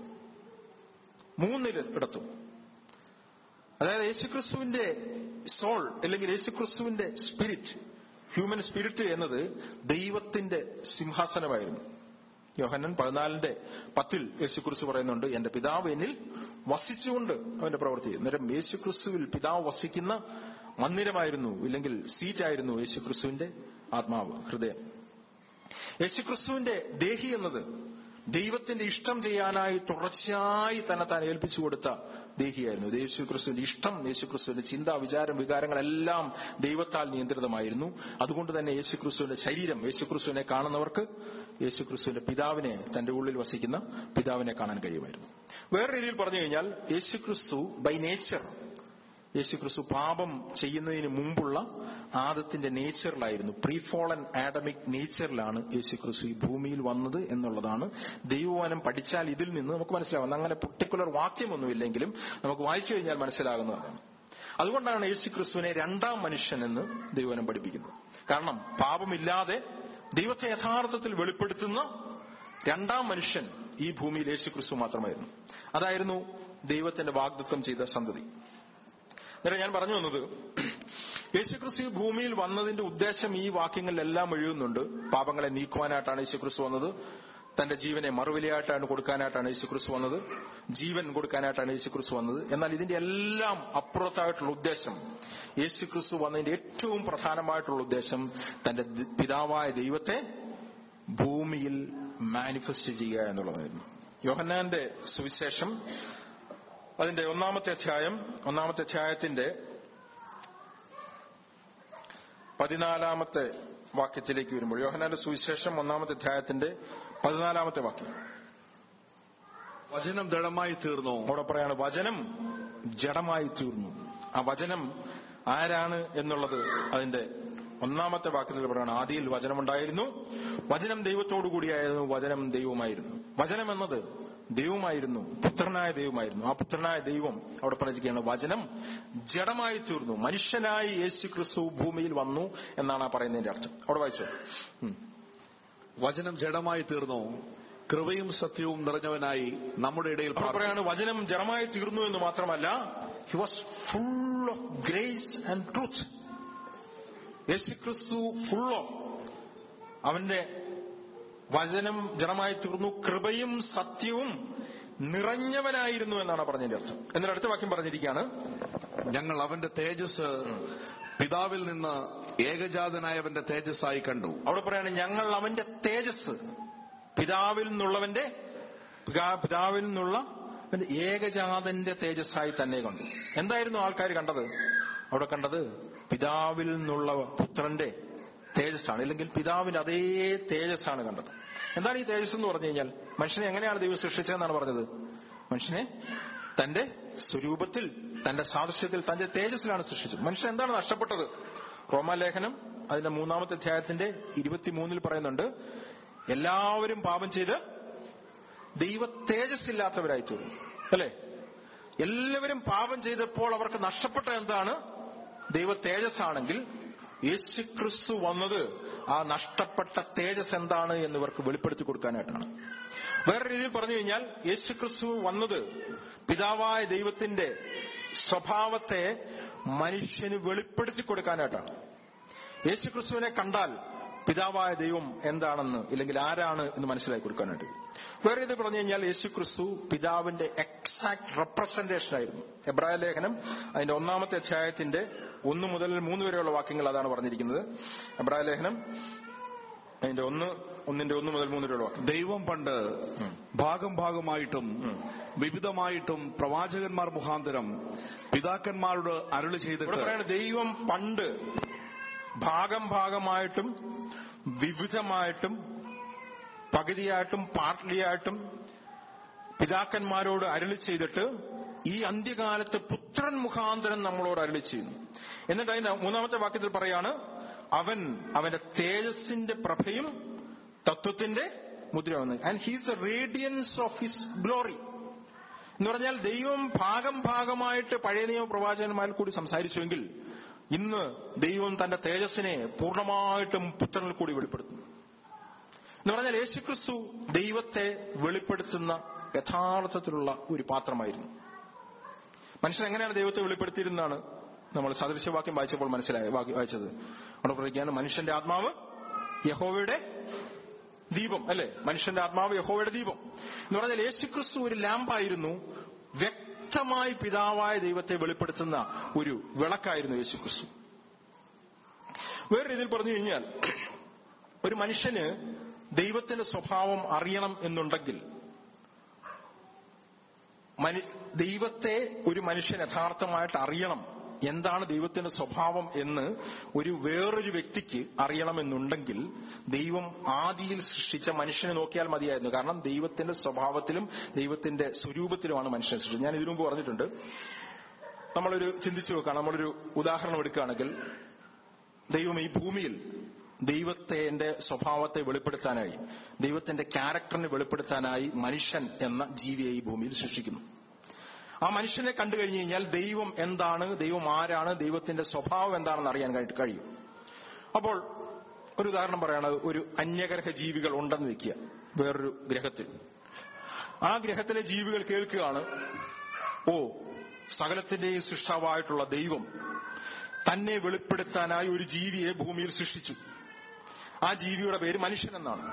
മൂന്നില് ഇടത്തും അതായത് യേശുക്രിസ്തുവിന്റെ സോൾ അല്ലെങ്കിൽ യേശുക്രിസ്തുവിന്റെ സ്പിരിറ്റ് ഹ്യൂമൻ സ്പിരിറ്റ് എന്നത് ദൈവത്തിന്റെ സിംഹാസനമായിരുന്നു യോഹന്നൻ പതിനാലിന്റെ പത്തിൽ യേശുക്രിസ്തു പറയുന്നുണ്ട് എന്റെ പിതാവ് എന്നിൽ വസിച്ചുകൊണ്ട് അവന്റെ പ്രവൃത്തി അന്നേരം യേശുക്രിസ്തുവിൽ പിതാവ് വസിക്കുന്ന മന്ദിരമായിരുന്നു ഇല്ലെങ്കിൽ സീറ്റായിരുന്നു യേശുക്രിസ്തുവിന്റെ ആത്മാവ് ഹൃദയം യേശുക്രിസ്തുവിന്റെ ദേഹി എന്നത് ദൈവത്തിന്റെ ഇഷ്ടം ചെയ്യാനായി തുടർച്ചയായി തന്നെ താൻ ഏൽപ്പിച്ചു കൊടുത്ത ദേഹിയായിരുന്നു യേശുക്രിസ്തുവിന്റെ ഇഷ്ടം യേശുക്രിസ്തുവിന്റെ ചിന്ത വിചാരം വികാരങ്ങളെല്ലാം ദൈവത്താൽ നിയന്ത്രിതമായിരുന്നു അതുകൊണ്ട് തന്നെ യേശുക്രിസ്തുവിന്റെ ശരീരം യേശുക്രിസ്തുവിനെ കാണുന്നവർക്ക് യേശുക്രിസ്തുവിന്റെ പിതാവിനെ തന്റെ ഉള്ളിൽ വസിക്കുന്ന പിതാവിനെ കാണാൻ കഴിയുമായിരുന്നു വേറെ രീതിയിൽ പറഞ്ഞു കഴിഞ്ഞാൽ യേശുക്രിസ്തു ബൈ നേച്ചർ യേശുക്രിസ്തു പാപം ചെയ്യുന്നതിന് മുമ്പുള്ള ആദത്തിന്റെ നേച്ചറിലായിരുന്നു പ്രീഫോളൻ ആഡമിക് നേച്ചറിലാണ് യേശുക്രിസ്തു ഈ ഭൂമിയിൽ വന്നത് എന്നുള്ളതാണ് ദൈവവനം പഠിച്ചാൽ ഇതിൽ നിന്ന് നമുക്ക് മനസ്സിലാവുന്നത് അങ്ങനെ പെർട്ടിക്കുലർ വാക്യമൊന്നുമില്ലെങ്കിലും നമുക്ക് വായിച്ചു കഴിഞ്ഞാൽ മനസ്സിലാകുന്നതാണ് അതുകൊണ്ടാണ് യേശുക്രിസ്തുവിനെ രണ്ടാം മനുഷ്യൻ എന്ന് ദൈവവനം പഠിപ്പിക്കുന്നത് കാരണം പാപമില്ലാതെ ദൈവത്തെ യഥാർത്ഥത്തിൽ വെളിപ്പെടുത്തുന്ന രണ്ടാം മനുഷ്യൻ ഈ ഭൂമിയിൽ യേശുക്രിസ്തു മാത്രമായിരുന്നു അതായിരുന്നു ദൈവത്തിന്റെ വാഗ്ദത്വം ചെയ്ത സന്തതി അന്നേരം ഞാൻ പറഞ്ഞു വന്നത് യേശുക്രിസ്തു ഈ ഭൂമിയിൽ വന്നതിന്റെ ഉദ്ദേശം ഈ വാക്യങ്ങളിലെല്ലാം എഴുതുന്നുണ്ട് പാപങ്ങളെ നീക്കുവാനായിട്ടാണ് യേശുക്രിസ്തു വന്നത് തന്റെ ജീവനെ മറുവിലയായിട്ടാണ് കൊടുക്കാനായിട്ടാണ് യേശുക്രിസ്തു വന്നത് ജീവൻ കൊടുക്കാനായിട്ടാണ് യേശുക്രിസ്തു വന്നത് എന്നാൽ ഇതിന്റെ എല്ലാം അപ്പുറത്തായിട്ടുള്ള ഉദ്ദേശം യേശുക്രിസ്തു വന്നതിന്റെ ഏറ്റവും പ്രധാനമായിട്ടുള്ള ഉദ്ദേശം തന്റെ ദ- പിതാവായ ദൈവത്തെ ഭൂമിയിൽ മാനിഫെസ്റ്റ് ചെയ്യുക എന്നുള്ളതായിരുന്നു യോഹന്നാന്റെ സുവിശേഷം അതിന്റെ ഒന്നാമത്തെ അധ്യായം ഒന്നാമത്തെ അധ്യായത്തിന്റെ പതിനാലാമത്തെ വാക്യത്തിലേക്ക് വരുമ്പോൾ യോഹനാന്റെ സുവിശേഷം ഒന്നാമത്തെ അധ്യായത്തിന്റെ പതിനാലാമത്തെ വാക്യം വചനം ദൃഢമായി തീർന്നു അവിടെ പറയാണ് വചനം ജഡമായി തീർന്നു ആ വചനം ആരാണ് എന്നുള്ളത് അതിന്റെ ഒന്നാമത്തെ വാക്യത്തിൽ പറയാണ് ആദിയിൽ വചനമുണ്ടായിരുന്നു വചനം ദൈവത്തോടു കൂടിയായിരുന്നു വചനം ദൈവമായിരുന്നു വചനം എന്നത് ദൈവമായിരുന്നു പുത്രനായ ദൈവമായിരുന്നു ആ പുത്രനായ ദൈവം അവിടെ പറഞ്ഞിരിക്കുകയാണ് വചനം ജഡമായി തീർന്നു മനുഷ്യനായി യേശു ക്രിസ്തു ഭൂമിയിൽ വന്നു എന്നാണ് ആ പറയുന്നതിന്റെ അർത്ഥം അവിടെ വായിച്ചോ ഉം. വചനം ജഡമായി തീർന്നു കൃപയും സത്യവും നിറഞ്ഞവനായി നമ്മുടെ ഇടയിൽ അവിടെ പാർത്തു. പറയാണ് വചനം ജഡമായി തീർന്നു എന്ന് മാത്രമല്ല he was full of grace and truth യേശു ക്രിസ്തു ഫുൾ ഓഫ് അവന്റെ വചനം ജഡമായി തീർന്നു കൃപയും സത്യവും നിറഞ്ഞവനായിരുന്നു എന്നാണ് പറഞ്ഞതിന്റെ അർത്ഥം എന്നിട്ട് അടുത്ത വാക്യം പറഞ്ഞിരിക്കുകയാണ് ഞങ്ങൾ അവന്റെ തേജസ് പിതാവിൽ നിന്ന് ഏകജാതനായവന്റെ തേജസ്സായി കണ്ടു അവിടെ പറയാണ് ഞങ്ങൾ അവന്റെ തേജസ് പിതാവിൽ നിന്നുള്ളവന്റെ പിതാ- പിതാവിൽ നിന്നുള്ള അവന്റെ ഏകജാതന്റെ തേജസ്സായി തന്നെ കണ്ടു എന്തായിരുന്നു ആൾക്കാർ കണ്ടത് അവിടെ കണ്ടത് പിതാവിൽ നിന്നുള്ള പുത്രന്റെ തേജസ്സാണ് ഇല്ലെങ്കിൽ പിതാവിന്റെ അതേ തേജസ്സാണ് കണ്ടത് എന്താണ് ഈ തേജസ് എന്ന് പറഞ്ഞു കഴിഞ്ഞാൽ മനുഷ്യനെ എങ്ങനെയാണ് ദൈവം സൃഷ്ടിച്ചതെന്നാണ് പറഞ്ഞത് മനുഷ്യനെ തന്റെ സ്വരൂപത്തിൽ തന്റെ സാദൃശ്യത്തിൽ തന്റെ തേജസ്സിലാണ് സൃഷ്ടിച്ചത് മനുഷ്യൻ എന്താണ് നഷ്ടപ്പെട്ടത് റോമാലേഖനം അതിന്റെ മൂന്നാമത്തെ അധ്യായത്തിന്റെ ഇരുപത്തിമൂന്നിൽ പറയുന്നുണ്ട് എല്ലാവരും പാപം ചെയ്ത് ദൈവ തേജസ്സില്ലാത്തവരായി തീർന്നു അല്ലേ എല്ലാവരും പാപം ചെയ്തപ്പോൾ അവർക്ക് നഷ്ടപ്പെട്ട എന്താണ് ദൈവ തേജസ്സാണെങ്കിൽ യേശു ക്രിസ്തു വന്നത് ആ നഷ്ടപ്പെട്ട തേജസ് എന്താണ് എന്ന് ഇവർക്ക് വെളിപ്പെടുത്തി കൊടുക്കാനായിട്ടാണ് വേറെ രീതിയിൽ പറഞ്ഞു കഴിഞ്ഞാൽ യേശു ക്രിസ്തു വന്നത് പിതാവായ ദൈവത്തിന്റെ സ്വഭാവത്തെ മനുഷ്യന് വെളിപ്പെടുത്തി കൊടുക്കാനായിട്ടാണ് യേശു ക്രിസ്തുവിനെ കണ്ടാൽ പിതാവായ ദൈവം എന്താണെന്ന് ഇല്ലെങ്കിൽ ആരാണ് എന്ന് മനസ്സിലാക്കി കൊടുക്കാനായിട്ട് വേറെ ഇത് പറഞ്ഞു കഴിഞ്ഞാൽ യേശു ക്രിസ്തു പിതാവിന്റെ എക്സാക്ട് റെപ്രസെന്റേഷൻ ആയിരുന്നു എബ്രായ ലേഖനം അതിന്റെ ഒന്നാമത്തെ അധ്യായത്തിന്റെ ഒന്ന് മുതൽ മൂന്ന് വരെയുള്ള വാക്യങ്ങൾ അതാണ് പറഞ്ഞിരിക്കുന്നത് എബ്രായ ലേഖനം അതിന്റെ ഒന്ന് ഒന്നിന്റെ ഒന്ന് മുതൽ മൂന്ന് വരെയുള്ള വാക്യം ദൈവം പണ്ട് ഉം. ഭാഗം ഭാഗമായിട്ടും ഉം. വിവിധമായിട്ടും പ്രവാചകന്മാർ മുഖാന്തരം പിതാക്കന്മാരോട് അരുളി ഇവിടെ ചെയ്തിട്ട് പറയാണ് ദൈവം പണ്ട് ഭാഗം ഭാഗമായിട്ടും വിവിധമായിട്ടും പകുതിയായിട്ടും പാർട്ട്ലിയായിട്ടും പിതാക്കന്മാരോട് അരുളി ചെയ്തിട്ട് ഈ അന്ത്യകാലത്ത് പുത്രൻ മുഖാന്തരം നമ്മളോട് അരുളി ചെയ്യുന്നു എന്നിട്ട് അതിന്റെ മൂന്നാമത്തെ വാക്യത്തിൽ പറയാണ് അവൻ അവന്റെ തേജസ്സിന്റെ പ്രഭയും തത്വത്തിന്റെ മുദ്രയാണ് and he's the radiance of his glory എന്ന് പറഞ്ഞാൽ ദൈവം ഭാഗം ഭാഗമായിട്ട് പഴയ നിയമ പ്രവാചകന്മാരിൽ കൂടി സംസാരിച്ചുവെങ്കിൽ ഇന്ന് ദൈവം തന്റെ തേജസ്സിനെ പൂർണ്ണമായിട്ടും പുത്രനിൽ കൂടി വെളിപ്പെടുത്തുന്നു എന്ന് പറഞ്ഞാൽ യേശുക്രിസ്തു ദൈവത്തെ വെളിപ്പെടുത്തുന്ന യഥാർത്ഥത്തിലുള്ള ഒരു പാത്രമായിരുന്നു മനുഷ്യൻ എങ്ങനെയാണ് ദൈവത്തെ വെളിപ്പെടുത്തിയിരുന്നാണ് നമ്മൾ സദൃശവാക്യം വായിച്ചപ്പോൾ മനസ്സിലായ വാക്യം വായിച്ചത് അവിടെ പറയുകയാണ് മനുഷ്യന്റെ ആത്മാവ് യഹോവയുടെ ദീപം അല്ലെ മനുഷ്യന്റെ ആത്മാവ് യഹോവയുടെ ദീപം എന്ന് പറഞ്ഞാൽ യേശുക്രിസ്തു ഒരു ലാമ്പായിരുന്നു വ്യക്തമായി പിതാവായ ദൈവത്തെ വെളിപ്പെടുത്തുന്ന ഒരു വിളക്കായിരുന്നു യേശുക്രിസ്തു വേറെ രീതിയിൽ പറഞ്ഞു കഴിഞ്ഞാൽ ഒരു മനുഷ്യന് ദൈവത്തിന്റെ സ്വഭാവം അറിയണം എന്നുണ്ടെങ്കിൽ മനു- ദൈവത്തെ ഒരു മനുഷ്യൻ യഥാർത്ഥമായിട്ട് അറിയണം എന്താണ് ദൈവത്തിന്റെ സ്വഭാവം എന്ന് ഒരു വേറൊരു വ്യക്തിക്ക് അറിയണമെന്നുണ്ടെങ്കിൽ ദൈവം ആദിയിൽ സൃഷ്ടിച്ച മനുഷ്യനെ നോക്കിയാൽ മതിയായിരുന്നു കാരണം ദൈവത്തിന്റെ സ്വഭാവത്തിലും ദൈവത്തിന്റെ സ്വരൂപത്തിലുമാണ് മനുഷ്യനെ സൃഷ്ടിച്ചത് ഞാൻ ഇതിനു മുമ്പ് പറഞ്ഞിട്ടുണ്ട് നമ്മളൊരു ചിന്തിച്ചു നോക്കുകയാണ് നമ്മളൊരു ഉദാഹരണം എടുക്കുകയാണെങ്കിൽ ദൈവം ഈ ഭൂമിയിൽ ദൈവത്തിന്റെ സ്വഭാവത്തെ വെളിപ്പെടുത്താനായി ദൈവത്തിന്റെ ക്യാരക്ടറിനെ വെളിപ്പെടുത്താനായി മനുഷ്യൻ എന്ന ജീവിയെ ഈ ഭൂമിയിൽ സൃഷ്ടിക്കുന്നു ആ മനുഷ്യനെ കണ്ടു കഴിഞ്ഞു കഴിഞ്ഞാൽ ദൈവം എന്താണ് ദൈവം ആരാണ് ദൈവത്തിന്റെ സ്വഭാവം എന്താണെന്ന് അറിയാൻ കഴി- കഴിയും അപ്പോൾ ഒരു ഉദാഹരണം പറയാണ് ഒരു അന്യഗ്രഹ ജീവികൾ ഉണ്ടെന്ന് വെക്കുക വേറൊരു ഗ്രഹത്തിൽ ആ ഗ്രഹത്തിലെ ജീവികൾ കേൾക്കുകയാണ് ഓ സകലത്തിന്റെയും സൃഷ്ടാവായിട്ടുള്ള ദൈവം തന്നെ വെളിപ്പെടുത്താനായി ഒരു ജീവിയെ ഭൂമിയിൽ സൃഷ്ടിച്ചു ആ ജീവിയുടെ പേര് മനുഷ്യൻ എന്നാണ്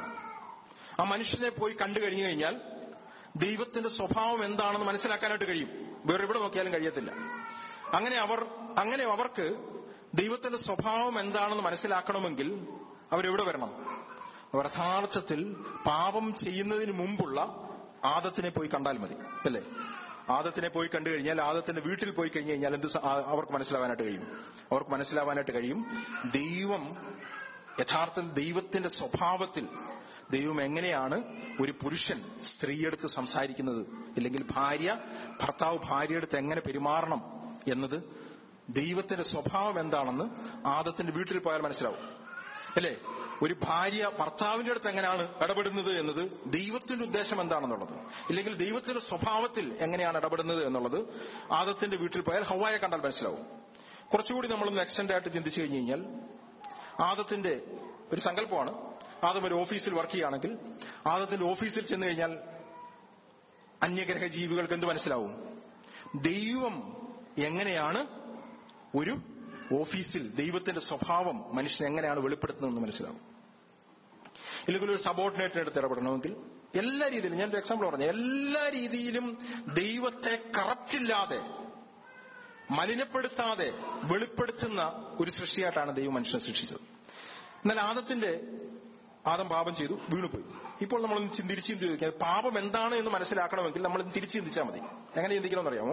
ആ മനുഷ്യനെ പോയി കണ്ടു കഴിഞ്ഞു കഴിഞ്ഞാൽ ദൈവത്തിന്റെ സ്വഭാവം എന്താണെന്ന് മനസ്സിലാക്കാനായിട്ട് കഴിയും വേറെ എവിടെ നോക്കിയാലും കഴിയത്തില്ല അങ്ങനെ അവർ അങ്ങനെ അവർക്ക് ദൈവത്തിന്റെ സ്വഭാവം എന്താണെന്ന് മനസ്സിലാക്കണമെങ്കിൽ അവരെവിടെ വരണം അവർ യഥാർത്ഥത്തിൽ പാപം ചെയ്യുന്നതിന് മുമ്പുള്ള ആദത്തിനെ പോയി കണ്ടാൽ മതി അല്ലേ ആദത്തിനെ പോയി കണ്ടു കഴിഞ്ഞാൽ ആദത്തിന്റെ വീട്ടിൽ പോയി കഴിഞ്ഞു കഴിഞ്ഞാൽ എന്ത് സ- ആ- അവർക്ക് മനസ്സിലാവാനായിട്ട് കഴിയും അവർക്ക് മനസ്സിലാവാനായിട്ട് കഴിയും ദൈവം യഥാർത്ഥത്തിൽ ദൈവത്തിന്റെ സ്വഭാവത്തിൽ ദൈവം എങ്ങനെയാണ് ഒരു പുരുഷൻ സ്ത്രീയെടുത്ത് സംസാരിക്കുന്നത് ഇല്ലെങ്കിൽ ഭാര്യ ഭർത്താവ് ഭാര്യയെടുത്ത് എങ്ങനെ പെരുമാറണം എന്നത് ദൈവത്തിന്റെ സ്വഭാവം എന്താണെന്ന് ആദത്തിന്റെ വീട്ടിൽ പോയാൽ മനസ്സിലാവും അല്ലേ ഒരു ഭാര്യ ഭർത്താവിന്റെ അടുത്ത് എങ്ങനെയാണ് ഇടപെടുന്നത് എന്നത് ദൈവത്തിന്റെ ഉദ്ദേശം എന്താണെന്നുള്ളത് ഇല്ലെങ്കിൽ ദൈവത്തിന്റെ സ്വഭാവത്തിൽ എങ്ങനെയാണ് ഇടപെടുന്നത് എന്നുള്ളത് ആദത്തിന്റെ വീട്ടിൽ പോയാൽ ഹവായെ കണ്ടാൽ മനസ്സിലാവും കുറച്ചുകൂടി നമ്മളൊന്ന് എക്സ്റ്റൻഡ് ആയിട്ട് ചിന്തിച്ചു കഴിഞ്ഞു കഴിഞ്ഞാൽ ആദത്തിന്റെ ഒരു സങ്കല്പമാണ് ആദം ഒരു ഓഫീസിൽ വർക്ക് ചെയ്യുകയാണെങ്കിൽ ആദത്തിന്റെ ഓഫീസിൽ ചെന്ന് കഴിഞ്ഞാൽ അന്യഗ്രഹ ജീവികൾക്ക് എന്ത് മനസ്സിലാവും ദൈവം എങ്ങനെയാണ് ഒരു ഓഫീസിൽ ദൈവത്തിന്റെ സ്വഭാവം മനുഷ്യൻ എങ്ങനെയാണ് വെളിപ്പെടുത്തുന്നതെന്ന് മനസ്സിലാവും ഇല്ലെങ്കിൽ ഒരു സബോർഡിനേറ്റിന് അടുത്ത് ഇടപെടണമെങ്കിൽ എല്ലാ രീതിയിലും ഞാൻ ഒരു എക്സാമ്പിൾ പറഞ്ഞു എല്ലാ രീതിയിലും ദൈവത്തെ കറപ്റ്റില്ലാതെ മലിനപ്പെടുത്താതെ വെളിപ്പെടുത്തുന്ന ഒരു സൃഷ്ടിയായിട്ടാണ് ദൈവം മനുഷ്യനെ സൃഷ്ടിച്ചത് എന്നാൽ ആദത്തിന്റെ ആദം പാപം ചെയ്തു വീണുപോയി ഇപ്പോൾ നമ്മൾ തിരിച്ചു ചിന്തിക്കുക പാപം എന്താണ് എന്ന് മനസ്സിലാക്കണമെങ്കിൽ നമ്മൾ തിരിച്ചു ചിന്തിച്ചാൽ മതി എങ്ങനെ ചിന്തിക്കണമെന്ന് അറിയാമോ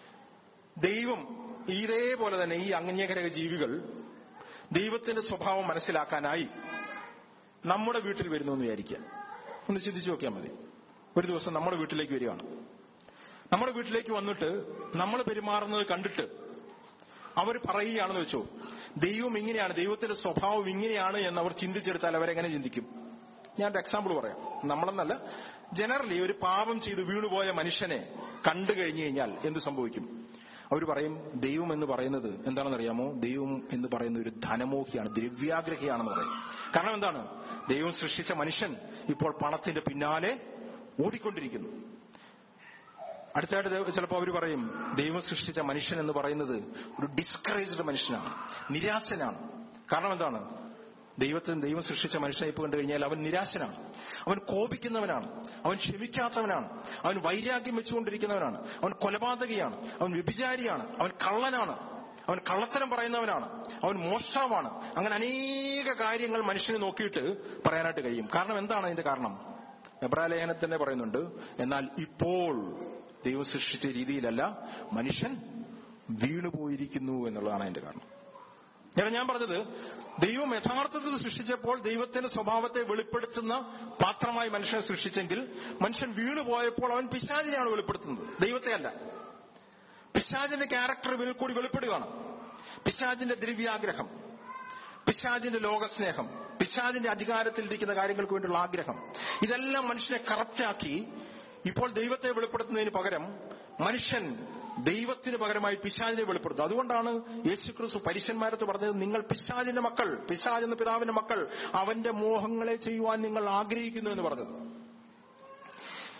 ദൈവം ഇതേപോലെ തന്നെ ഈ അന്യഗ്രഹ ജീവികൾ ദൈവത്തിന്റെ സ്വഭാവം മനസ്സിലാക്കാനായി നമ്മുടെ വീട്ടിൽ വരുന്നു എന്ന് വിചാരിക്കുക ഒന്ന് ചിന്തിച്ചു നോക്കിയാൽ മതി ഒരു ദിവസം നമ്മുടെ വീട്ടിലേക്ക് വരികയാണ് നമ്മുടെ വീട്ടിലേക്ക് വന്നിട്ട് നമ്മൾ പെരുമാറുന്നത് കണ്ടിട്ട് അവർ പറയുകയാണെന്ന് വെച്ചോ ദൈവം ഇങ്ങനെയാണ് ദൈവത്തിന്റെ സ്വഭാവം ഇങ്ങനെയാണ് എന്ന് അവർ ചിന്തിച്ചെടുത്താൽ അവരെങ്ങനെ ചിന്തിക്കും ഞാൻ ഒരു എക്സാമ്പിൾ പറയാം നമ്മളെന്നല്ല ജനറലി ഒരു പാപം ചെയ്ത് വീണുപോയ മനുഷ്യനെ കണ്ടു കഴിഞ്ഞു കഴിഞ്ഞാൽ എന്ത് സംഭവിക്കും അവർ പറയും ദൈവം എന്ന് പറയുന്നത് എന്താണെന്ന് അറിയാമോ ദൈവം എന്ന് പറയുന്ന ഒരു ധനമോഹിയാണ് ദ്രവ്യാഗ്രഹിയാണെന്ന് പറയും കാരണം എന്താണ് ദൈവം സൃഷ്ടിച്ച മനുഷ്യൻ ഇപ്പോൾ പണത്തിന്റെ പിന്നാലെ ഓടിക്കൊണ്ടിരിക്കുന്നു അടുത്തായിട്ട് ദൈവം- ചിലപ്പോൾ അവർ പറയും ദൈവം സൃഷ്ടിച്ച മനുഷ്യൻ എന്ന് പറയുന്നത് ഒരു ഡിസ്കറേജ്ഡ് മനുഷ്യനാണ് നിരാശനാണ് കാരണം എന്താണ് ദൈവത്തിന് ദൈവം സൃഷ്ടിച്ച മനുഷ്യനെ ഇപ്പൊ കണ്ടു കഴിഞ്ഞാൽ അവൻ നിരാശനാണ് അവൻ കോപിക്കുന്നവനാണ് അവൻ ക്ഷമിക്കാത്തവനാണ് അവൻ വൈരാഗ്യം വെച്ചുകൊണ്ടിരിക്കുന്നവനാണ് അവൻ കൊലപാതകിയാണ് അവൻ വ്യഭിചാരിയാണ് അവൻ കള്ളനാണ് അവൻ കള്ളത്തരം പറയുന്നവനാണ് അവൻ മോഷ്ടാവാണ് അങ്ങനെ അനേക കാര്യങ്ങൾ മനുഷ്യനെ നോക്കിയിട്ട് പറയാനായിട്ട് കഴിയും കാരണം എന്താണ് അതിന്റെ കാരണം എബ്രാലേഖനം തന്നെ പറയുന്നുണ്ട് എന്നാൽ ഇപ്പോൾ ദൈവം സൃഷ്ടിച്ച രീതിയിലല്ല മനുഷ്യൻ വീണുപോയിരിക്കുന്നു എന്നുള്ളതാണ് അതിന്റെ കാരണം ഞാൻ ഞാൻ പറഞ്ഞത് ദൈവം യഥാർത്ഥത്തിൽ സൃഷ്ടിച്ചപ്പോൾ ദൈവത്തിന്റെ സ്വഭാവത്തെ വെളിപ്പെടുത്തുന്ന പാത്രമായി മനുഷ്യനെ സൃഷ്ടിച്ചെങ്കിൽ മനുഷ്യൻ വീണുപോയപ്പോൾ അവൻ പിശാചിനെയാണ് വെളിപ്പെടുത്തുന്നത് ദൈവത്തെ അല്ല പിശാചിന്റെ ക്യാരക്ടർ ഇതിൽ കൂടി വെളിപ്പെടുകയാണ് പിശാചിന്റെ ദ്രവ്യാഗ്രഹം പിശാചിന്റെ ലോകസ്നേഹം പിശാചിന്റെ അധികാരത്തിൽ ഇരിക്കുന്ന കാര്യങ്ങൾക്ക് വേണ്ടിയുള്ള ആഗ്രഹം ഇതെല്ലാം മനുഷ്യനെ കറപ്റ്റാക്കി ഇപ്പോൾ ദൈവത്തെ വെളിപ്പെടുത്തുന്നതിന് പകരം മനുഷ്യൻ ദൈവത്തിന് പകരമായി പിശാചിനെ വെളിപ്പെടുത്തും അതുകൊണ്ടാണ് യേശുക്രിസ്തു പരീശന്മാരത്ത് പറഞ്ഞത് നിങ്ങൾ പിശാചിന്റെ മക്കൾ പിശാജ് എന്ന പിതാവിന്റെ മക്കൾ അവന്റെ മോഹങ്ങളെ ചെയ്യുവാൻ നിങ്ങൾ ആഗ്രഹിക്കുന്നു എന്ന് പറഞ്ഞത്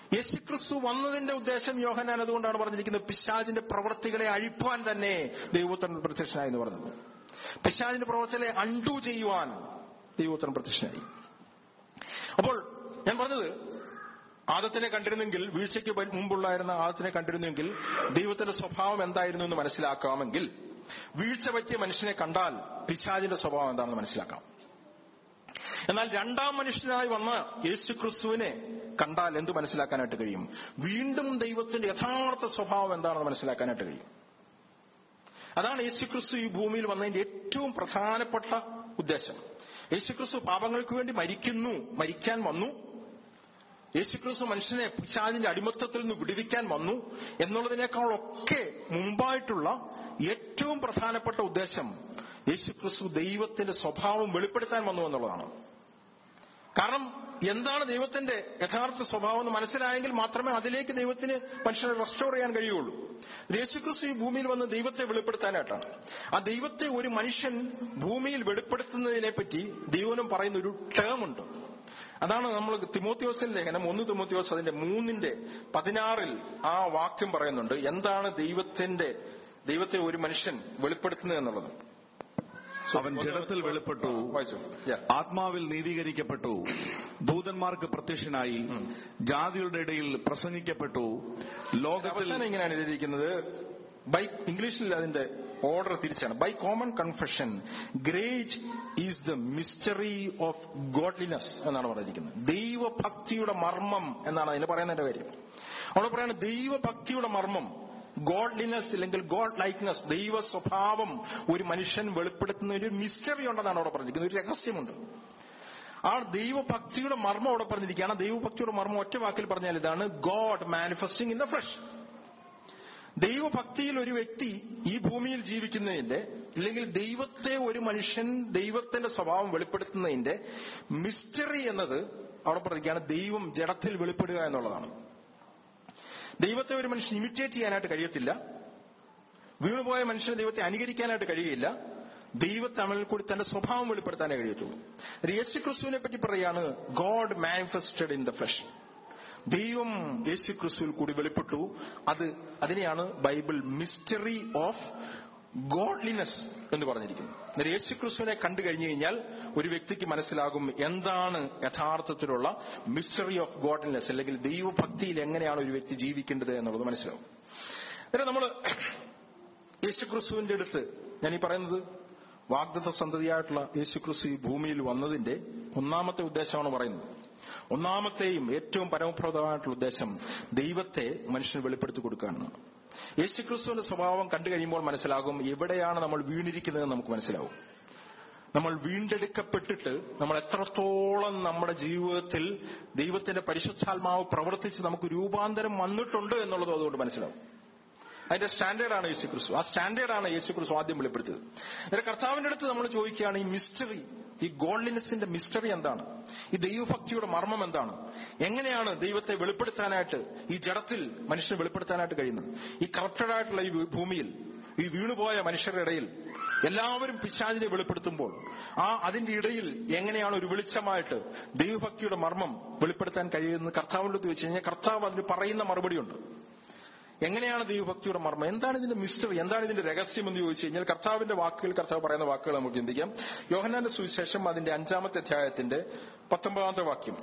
യേശുക്രിസ്തു വന്നതിന്റെ ഉദ്ദേശം യോഹനാൻ അതുകൊണ്ടാണ് പറഞ്ഞിരിക്കുന്നത് പിശാചിന്റെ പ്രവൃത്തികളെ അഴിപ്പാൻ തന്നെ ദൈവോത്തരൻ പ്രത്യക്ഷനായി എന്ന് പറഞ്ഞത് പിശാചിന്റെ പ്രവൃത്തികളെ അണ്ടു ചെയ്യുവാൻ ദൈവോത്തരൻ പ്രത്യക്ഷനായി അപ്പോൾ ഞാൻ പറഞ്ഞത് ആദത്തിനെ കണ്ടിരുന്നെങ്കിൽ വീഴ്ചയ്ക്ക് പ- മുമ്പുള്ളായിരുന്ന ആദത്തിനെ കണ്ടിരുന്നെങ്കിൽ ദൈവത്തിന്റെ സ്വഭാവം എന്തായിരുന്നു എന്ന് മനസ്സിലാക്കാമെങ്കിൽ വീഴ്ച പറ്റിയ മനുഷ്യനെ കണ്ടാൽ പിശാചിന്റെ സ്വഭാവം എന്താണെന്ന് മനസ്സിലാക്കാം എന്നാൽ രണ്ടാം മനുഷ്യനായി വന്ന യേശു ക്രിസ്തുവിനെ കണ്ടാൽ എന്ത് മനസ്സിലാക്കാനായിട്ട് കഴിയും വീണ്ടും ദൈവത്തിന്റെ യഥാർത്ഥ സ്വഭാവം എന്താണെന്ന് മനസ്സിലാക്കാനായിട്ട് കഴിയും അതാണ് യേശുക്രിസ്തു ഈ ഭൂമിയിൽ വന്നതിന്റെ ഏറ്റവും പ്രധാനപ്പെട്ട ഉദ്ദേശം യേശുക്രിസ്തു പാപങ്ങൾക്ക് വേണ്ടി മരിക്കുന്നു മരിക്കാൻ വന്നു യേശുക്രിസ്തു മനുഷ്യനെ പിശാചിന്റെ അടിമത്തത്തിൽ നിന്ന് വിടുവിക്കാൻ വന്നു എന്നുള്ളതിനേക്കാളൊക്കെ മുമ്പായിട്ടുള്ള ഏറ്റവും പ്രധാനപ്പെട്ട ഉദ്ദേശം യേശുക്രിസ്തു ദൈവത്തിന്റെ സ്വഭാവം വെളിപ്പെടുത്താൻ വന്നു എന്നുള്ളതാണ് കാരണം എന്താണ് ദൈവത്തിന്റെ യഥാർത്ഥ സ്വഭാവം എന്ന് മനസ്സിലായെങ്കിൽ മാത്രമേ അതിലേക്ക് ദൈവത്തിന് മനുഷ്യനെ റെസ്റ്റോർ ചെയ്യാൻ കഴിയുള്ളൂ യേശുക്രിസ്തു ഈ ഭൂമിയിൽ വന്ന് ദൈവത്തെ വെളിപ്പെടുത്താനായിട്ടാണ് ആ ദൈവത്തെ ഒരു മനുഷ്യൻ ഭൂമിയിൽ വെളിപ്പെടുത്തുന്നതിനെ പറ്റി ദൈവനും പറയുന്ന ഒരു ടേം ഉണ്ട് അതാണ് നമ്മൾ തിമോത്യോസിന്റെ ലേഖനം ഒന്ന് തിമോത്യോസ് അതിന്റെ മൂന്നിന്റെ പതിനാറിൽ ആ വാക്യം പറയുന്നുണ്ട് എന്താണ് ദൈവത്തിന്റെ ദൈവത്തെ ഒരു മനുഷ്യൻ വെളിപ്പെടുത്തുന്നത് എന്നുള്ളത് അവൻ ജഡത്തിൽ വെളിപ്പെട്ടു വായിച്ചു Yeah. ആത്മാവിൽ നീതീകരിക്കപ്പെട്ടു ദൂതന്മാർക്ക് പ്രത്യക്ഷനായി ജാതികളുടെ ഇടയിൽ പ്രസംഗിക്കപ്പെട്ടു ലോകത്തിൽ അവസാനം ഇങ്ങനെയാണ് എഴുതിയിരിക്കുന്നത് ബൈ ഇംഗ്ലീഷിൽ അതിന്റെ ഓർഡർ തിരിച്ചാണ് by common confession great is the mystery of godliness എന്നാണ് പറഞ്ഞിരിക്കുന്നത് ദൈവഭക്തിയുടെ മർമ്മം എന്നാണ് അതിന് പറയുന്നതിന്റെ കാര്യം അവിടെ പറയുന്നത് ദൈവഭക്തിയുടെ മർമ്മം ഗോഡ്ലിനെസ് അല്ലെങ്കിൽ ഗോഡ് ലൈക്നെസ് ദൈവ സ്വഭാവം ഒരു മനുഷ്യൻ വെളിപ്പെടുത്തുന്ന ഒരു മിസ്റ്ററി ഉണ്ടെന്നാണ് അവിടെ പറഞ്ഞിരിക്കുന്നത് ഒരു രഹസ്യമുണ്ട് ആ ദൈവഭക്തിയുടെ മർമ്മം അവിടെ പറഞ്ഞിരിക്കുകയാണ് ആ ദൈവഭക്തിയുടെ മർമ്മം ഒറ്റ വാക്കിൽ പറഞ്ഞാൽ ഇതാണ് God manifesting in the flesh ദൈവഭക്തിയിൽ ഒരു വ്യക്തി ഈ ഭൂമിയിൽ ജീവിക്കുന്നതിന്റെ ഇല്ലെങ്കിൽ ദൈവത്തെ ഒരു മനുഷ്യൻ ദൈവത്തിന്റെ സ്വഭാവം വെളിപ്പെടുത്തുന്നതിന്റെ മിസ്റ്ററി എന്നത് അവിടെ പറയുകയാണ് ദൈവം ജഡത്തിൽ വെളിപ്പെടുക എന്നുള്ളതാണ് ദൈവത്തെ ഒരു മനുഷ്യൻ ഇമിറ്റേറ്റ് ചെയ്യാനായിട്ട് കഴിയത്തില്ല വീണുപോയ മനുഷ്യന് ദൈവത്തെ അനുകരിക്കാനായിട്ട് കഴിയില്ല ദൈവത്തെ അവനിൽ കൂടി തന്റെ സ്വഭാവം വെളിപ്പെടുത്താനേ കഴിയത്തുള്ളൂ യേശു ക്രിസ്തുവിനെ പറ്റി പറയാണ് God manifested in the flesh ദൈവം യേശു ക്രിസ്തുവിൽ കൂടി വെളിപ്പെട്ടു അത് അതിനെയാണ് ബൈബിൾ മിസ്റ്ററി ഓഫ് ഗോഡ്ലിനെസ് എന്ന് പറഞ്ഞിരിക്കുന്നത് അന്നേരം യേശു ക്രിസ്തുവിനെ കണ്ടു കഴിഞ്ഞു കഴിഞ്ഞാൽ ഒരു വ്യക്തിക്ക് മനസ്സിലാകും എന്താണ് യഥാർത്ഥത്തിലുള്ള മിസ്റ്ററി ഓഫ് ഗോഡ്ലിനെസ് അല്ലെങ്കിൽ ദൈവഭക്തിയിൽ എങ്ങനെയാണ് ഒരു വ്യക്തി ജീവിക്കേണ്ടത് എന്നുള്ളത് മനസ്സിലാവും അന്നേരം നമ്മൾ യേശുക്രിസ്തുവിന്റെ അടുത്ത് ഞാൻ ഈ പറയുന്നത് വാഗ്ദത്ത സന്തതിയായിട്ടുള്ള യേശുക്രിസ്തു ഈ ഭൂമിയിൽ വന്നതിന്റെ ഒന്നാമത്തെ ഉദ്ദേശമാണ് പറയുന്നത് ഒന്നാമത്തെയും ഏറ്റവും പരമപ്രദമായിട്ടുള്ള ഉദ്ദേശം ദൈവത്തെ മനുഷ്യന് വെളിപ്പെടുത്തി കൊടുക്കുകയാണ് യേശുക്രിസ്തുവിന്റെ സ്വഭാവം കണ്ടു കഴിയുമ്പോൾ മനസ്സിലാകും എവിടെയാണ് നമ്മൾ വീണിരിക്കുന്നതെന്ന് നമുക്ക് മനസ്സിലാവും നമ്മൾ വീണ്ടെടുക്കപ്പെട്ടിട്ട് നമ്മൾ എത്രത്തോളം നമ്മുടെ ജീവിതത്തിൽ ദൈവത്തിന്റെ പരിശുദ്ധാത്മാവ് പ്രവർത്തിച്ച് നമുക്ക് രൂപാന്തരം വന്നിട്ടുണ്ട് എന്നുള്ളത് അതുകൊണ്ട് മനസ്സിലാവും അതിന്റെ സ്റ്റാൻഡേർഡാണ് യേശു ക്രിസ്തു ആ സ്റ്റാൻഡേർഡാണ് യേശു ക്രിസ്തു ആദ്യം വെളിപ്പെടുത്തിയത് എന്നിട്ട് കർത്താവിന്റെ അടുത്ത് നമ്മൾ ചോദിക്കുകയാണ് ഈ മിസ്റ്ററി ഈ ഗോൾഡിനെസിന്റെ മിസ്റ്ററി എന്താണ് ഈ ദൈവഭക്തിയുടെ മർമ്മം എന്താണ് എങ്ങനെയാണ് ദൈവത്തെ വെളിപ്പെടുത്താനായിട്ട് ഈ ജഡത്തിൽ മനുഷ്യനെ വെളിപ്പെടുത്താനായിട്ട് കഴിയുന്നത് ഈ കറപ്റ്റഡ് ആയിട്ടുള്ള ഈ ഭൂമിയിൽ ഈ വീണുപോയ മനുഷ്യരുടെ ഇടയിൽ എല്ലാവരും പിശാചിനെ വെളിപ്പെടുത്തുമ്പോൾ ആ അതിന്റെ ഇടയിൽ എങ്ങനെയാണ് ഒരു വെളിച്ചമായിട്ട് ദൈവഭക്തിയുടെ മർമ്മം വെളിപ്പെടുത്താൻ കഴിയുന്നത് കർത്താവിന്റെ അടുത്ത് വെച്ച് കഴിഞ്ഞാൽ കർത്താവ് അതിന് പറയുന്ന മറുപടിയുണ്ട് എങ്ങനെയാണ് ദൈവഭക്തിയുടെ മർമ്മം എന്താണ് ഇതിന്റെ മിസ്റ്ററി എന്താണ് ഇതിന്റെ രഹസ്യം എന്ന് ചോദിച്ചു കഴിഞ്ഞാൽ കർത്താവിന്റെ വാക്കുകൾ കർത്താവ് പറയുന്ന വാക്കുകൾ നമുക്ക് ചിന്തിക്കാം യോഹന്നാന്റെ സുവിശേഷം അതിന്റെ അഞ്ചാമത്തെ അധ്യായത്തിന്റെ പത്തൊമ്പതാമത്തെ വാക്യം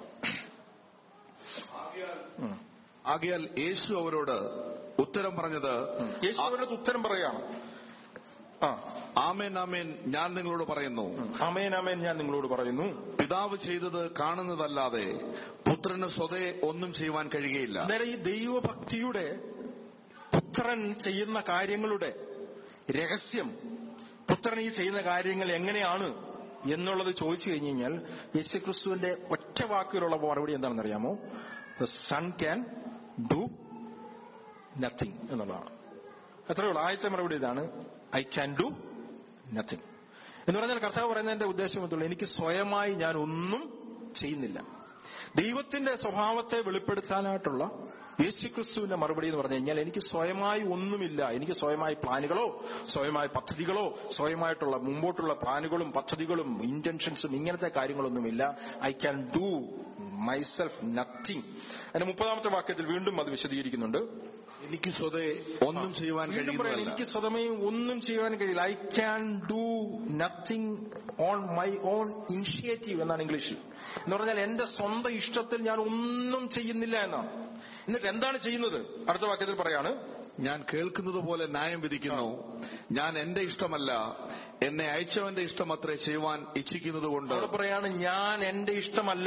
ഉം. ആകയാൽ യേശു അവരോട് ഉത്തരം പറഞ്ഞത് യേശു അവരുടെ ഉത്തരം പറയുകയാണ് ആ ആമേൻ ആമേൻ ഞാൻ നിങ്ങളോട് പറയുന്നു അമേൻ അമേൻ ഞാൻ നിങ്ങളോട് പറയുന്നു പിതാവ് ചെയ്തത് കാണുന്നതല്ലാതെ പുത്രന് സ്വതേ ഒന്നും ചെയ്യുവാൻ കഴിയുകയില്ല അന്നേരം ഈ ദൈവഭക്തിയുടെ പുത്രൻ ചെയ്യുന്ന കാര്യങ്ങളുടെ രഹസ്യം പുത്രൻ ഈ ചെയ്യുന്ന കാര്യങ്ങൾ എങ്ങനെയാണ് എന്നുള്ളത് ചോദിച്ചു കഴിഞ്ഞു കഴിഞ്ഞാൽ യേശുക്രിസ്തുവിന്റെ ഒറ്റ വാക്കിലുള്ള മറുപടി എന്താണെന്ന് അറിയാമോ the son can do nothing എന്നുള്ളതാണ് അത്രയേ ഉള്ളൂ ആദ്യത്തെ മറുപടി ഇതാണ് ഐ ക്യാൻ ഡു നത്തിങ് എന്ന് പറഞ്ഞാൽ കർത്താവ് പറയുന്നതിന്റെ ഉദ്ദേശം എത്തുള്ളൂ എനിക്ക് സ്വയമായി ഞാൻ ഒന്നും ചെയ്യുന്നില്ല ദൈവത്തിന്റെ സ്വഭാവത്തെ വെളിപ്പെടുത്താനായിട്ടുള്ള യേശുക്രിസ്തുവിന്റെ മറുപടി എന്ന് പറഞ്ഞു കഴിഞ്ഞാൽ എനിക്ക് സ്വയമായി ഒന്നുമില്ല എനിക്ക് സ്വയമായി പ്ലാനുകളോ സ്വയമായ പദ്ധതികളോ സ്വയമായിട്ടുള്ള മുമ്പോട്ടുള്ള പ്ലാനുകളും പദ്ധതികളും ഇന്റൻഷൻസും ഇങ്ങനത്തെ കാര്യങ്ങളൊന്നുമില്ല I can do myself nothing അതിന്റെ മുപ്പതാമത്തെ വാക്യത്തിൽ വീണ്ടും അത് വിശദീകരിക്കുന്നുണ്ട് എനിക്ക് സ്വതേ ഒന്നും ചെയ്യുവാൻ വീണ്ടും പറയാം കഴിയുന്നതല്ല എനിക്ക് സ്വതമേ ഒന്നും ചെയ്യാൻ കഴിയില്ല I can do nothing on my own initiative എന്നാണ് ഇംഗ്ലീഷിൽ എന്ന് പറഞ്ഞാൽ എന്റെ സ്വന്തം ഇഷ്ടത്തിൽ ഞാൻ ഒന്നും ചെയ്യുന്നില്ല എന്നാണ് എന്നിട്ട് എന്താണ് ചെയ്യുന്നത് അടുത്ത വാക്യത്തിൽ പറയാണ് ഞാൻ കേൾക്കുന്നത് പോലെ ന്യായം വിധിക്കുന്നു ഞാൻ എന്റെ ഇഷ്ടമല്ല എന്നെ അയച്ചവന്റെ ഇഷ്ടം അത്രേ ചെയ്യുവാൻ ഇച്ഛിക്കുന്നത് കൊണ്ട് അവിടെ പറയാണ് ഞാൻ എന്റെ ഇഷ്ടമല്ല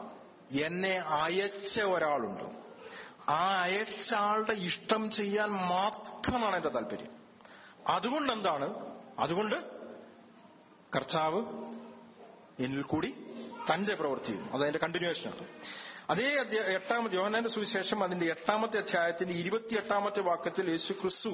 എന്നെ അയച്ച ഒരാളുണ്ട് ആ അയച്ച ആളുടെ ഇഷ്ടം ചെയ്യാൻ മാത്രമാണ് എന്റെ താല്പര്യം അതുകൊണ്ട് എന്താണ് അതുകൊണ്ട് കർത്താവ് എന്നിൽ കൂടി തന്റെ പ്രവൃത്തിയും അതതിന്റെ കണ്ടിന്യൂവേഷനാണ് അതേ അധ്യാ- എട്ടാമത്തെ യോഹനാന്റെ സുവിശേഷം അതിന്റെ എട്ടാമത്തെ അധ്യായത്തിന്റെ ഇരുപത്തിയെട്ടാമത്തെ വാക്യത്തിൽ യേശു ക്രിസ്തു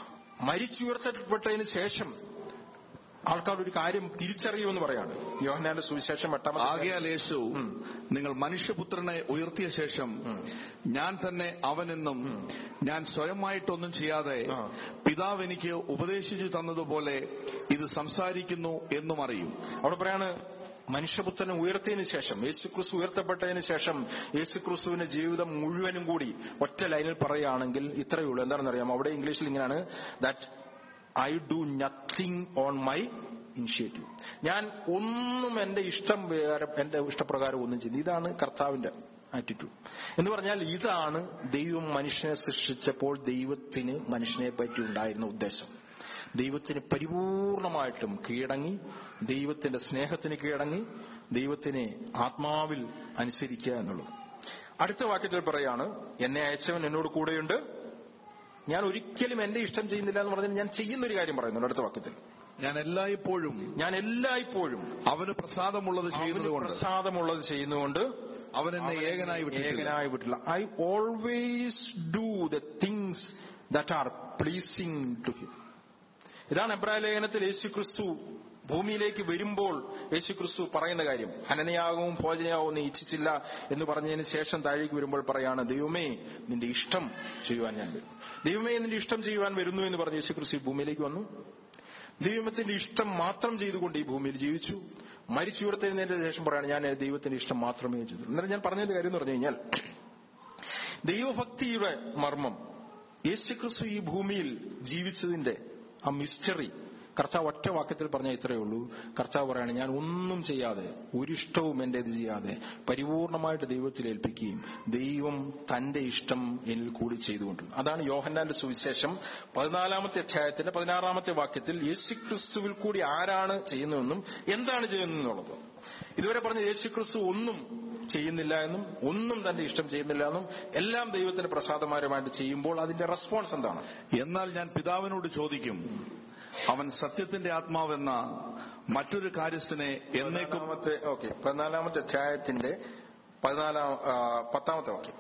മരിച്ചുയർത്തപ്പെട്ടതിന് ശേഷം ആൾക്കാർ ഒരു കാര്യം തിരിച്ചറിയുമെന്ന് പറയാണ് യോഹനാന്റെ സുവിശേഷം എട്ടാമത്തെ അധ്യായം. ആകയാൽ യേശു നിങ്ങൾ മനുഷ്യപുത്രനെ ഉയർത്തിയ ശേഷം ഞാൻ തന്നെ അവനെന്നും ഞാൻ സ്വയമായിട്ടൊന്നും ചെയ്യാതെ ആ. പിതാവ് എനിക്ക് ഉപദേശിച്ചു തന്നതുപോലെ ഇത് സംസാരിക്കുന്നു എന്നും അറിയും അവിടെ പറയാണ് മനുഷ്യപുത്രനെ ഉയർത്തിയതിനു ശേഷം യേശുക്രിസ്തു ഉയർത്തപ്പെട്ടതിന് ശേഷം യേശുക്രിസ്തുവിന്റെ ജീവിതം മുഴുവനും കൂടി ഒറ്റ ലൈനിൽ പറയുകയാണെങ്കിൽ ഇത്രയേ ഉള്ളൂ എന്താണെന്ന് അറിയാം അവിടെ ഇംഗ്ലീഷിൽ ഇങ്ങനെയാണ് that I do nothing on my initiative ഞാൻ ഒന്നും എന്റെ ഇഷ്ടം വേറെ എന്റെ ഇഷ്ടപ്രകാരം ഒന്നും ചെയ്യുന്നു ഇതാണ് കർത്താവിന്റെ ആറ്റിറ്റ്യൂഡ് എന്ന് പറഞ്ഞാൽ ഇതാണ് ദൈവം മനുഷ്യനെ സൃഷ്ടിച്ചപ്പോൾ ദൈവത്തിന് മനുഷ്യനെ പറ്റി ഉണ്ടായിരുന്ന ഉദ്ദേശം ദൈവത്തിന് പരിപൂർണമായിട്ടും കീഴടങ്ങി ദൈവത്തിന്റെ സ്നേഹത്തിന് കീഴടങ്ങി ദൈവത്തിനെ ആത്മാവിൽ അനുസരിക്കുക എന്നുള്ളത് അടുത്ത വാക്യത്തിൽ പറയാണ് എന്നെ അയച്ചവൻ എന്നോട് കൂടെയുണ്ട് ഞാൻ ഒരിക്കലും എന്റെ ഇഷ്ടം ചെയ്യുന്നില്ല എന്ന് പറഞ്ഞാൽ ഞാൻ ചെയ്യുന്ന ഒരു കാര്യം പറയുന്നുണ്ട് അടുത്ത വാക്യത്തിൽ ഞാൻ എല്ലായ്പ്പോഴും ഞാൻ എല്ലായ്പ്പോഴും അവന് പ്രസാദമുള്ളത് അവന് ചെയ്യുന്നതുകൊണ്ട് പ്രസാദമുള്ളത് ചെയ്യുന്നുകൊണ്ട് അവൻ എന്നെ ഏകനായി വിട്ടിട്ടില്ല ഏകനായി വിട്ടില്ല I always do the things that are pleasing to him ഇതാണ് എബ്രായ ലേഖനത്തിൽ യേശുക്രിസ്തു ഭൂമിയിലേക്ക് വരുമ്പോൾ യേശുക്രിസ്തു പറയുന്ന കാര്യം ഹനനയാകവും ഭോജനയാകവും നീ ഇച്ഛിച്ചില്ല എന്ന് പറഞ്ഞതിന് ശേഷം താഴേക്ക് വരുമ്പോൾ പറയാണ് ദൈവമേ നിന്റെ ഇഷ്ടം ചെയ്യുവാൻ ഞാൻ വരും ദൈവമേ നിന്റെ ഇഷ്ടം ചെയ്യുവാൻ വരുന്നു എന്ന് പറഞ്ഞ് യേശുക്രിസ്തു ഈ ഭൂമിയിലേക്ക് വന്നു ദൈവത്തിന്റെ ഇഷ്ടം മാത്രം ചെയ്തുകൊണ്ട് ഈ ഭൂമിയിൽ ജീവിച്ചു മരിച്ചുയർത്തെഴുന്നതിന്റെ ശേഷം പറയാണ് ഞാൻ ദൈവത്തിന്റെ ഇഷ്ടം മാത്രമേ ചെയ്തു എന്നാലും ഞാൻ പറഞ്ഞതിന്റെ കാര്യം എന്ന് പറഞ്ഞു കഴിഞ്ഞാൽ ദൈവഭക്തിയുടെ മർമ്മം യേശുക്രിസ്തു ഈ ഭൂമിയിൽ ജീവിച്ചതിന്റെ ആ മിസ്റ്ററി കർത്താവ് ഒറ്റ വാക്യത്തിൽ പറഞ്ഞാൽ ഇത്രയേ ഉള്ളൂ കർത്താവ് പറയാണ് ഞാൻ ഒന്നും ചെയ്യാതെ ഒരിഷ്ടവും എന്റേത് ചെയ്യാതെ പരിപൂർണമായിട്ട് ദൈവത്തിൽ ഏൽപ്പിക്കുകയും ദൈവം തന്റെ ഇഷ്ടം എന്നിൽ കൂടി ചെയ്തുകൊണ്ട് അതാണ് യോഹന്നാന്റെ സുവിശേഷം പതിനാലാമത്തെ അധ്യായത്തിന്റെ പതിനാറാമത്തെ വാക്യത്തിൽ യേശുക്രിസ്തുവിൽ കൂടി ആരാണ് ചെയ്യുന്നതെന്നും എന്താണ് ചെയ്യുന്നതെന്നുള്ളത് ഇതുവരെ പറഞ്ഞ യേശുക്രിസ്തു ഒന്നും ചെയ്യുന്നില്ല എന്നും ഒന്നും തന്റെ ഇഷ്ടം ചെയ്യുന്നില്ല എന്നും എല്ലാം ദൈവത്തിന് പ്രസാദമാരമായിട്ട് ചെയ്യുമ്പോൾ അതിന്റെ റെസ്പോൺസ് എന്താണ് എന്നാൽ ഞാൻ പിതാവിനോട് ചോദിക്കും അവൻ സത്യത്തിന്റെ ആത്മാവെന്ന മറ്റൊരു കാര്യസ്ഥനെ എന്നേക്കും പതിനാലാമത്തെ ഓക്കെ പതിനാലാമത്തെ അധ്യായത്തിന്റെ പതിനാലാം ആ, പത്താമത്തെ വാക്യം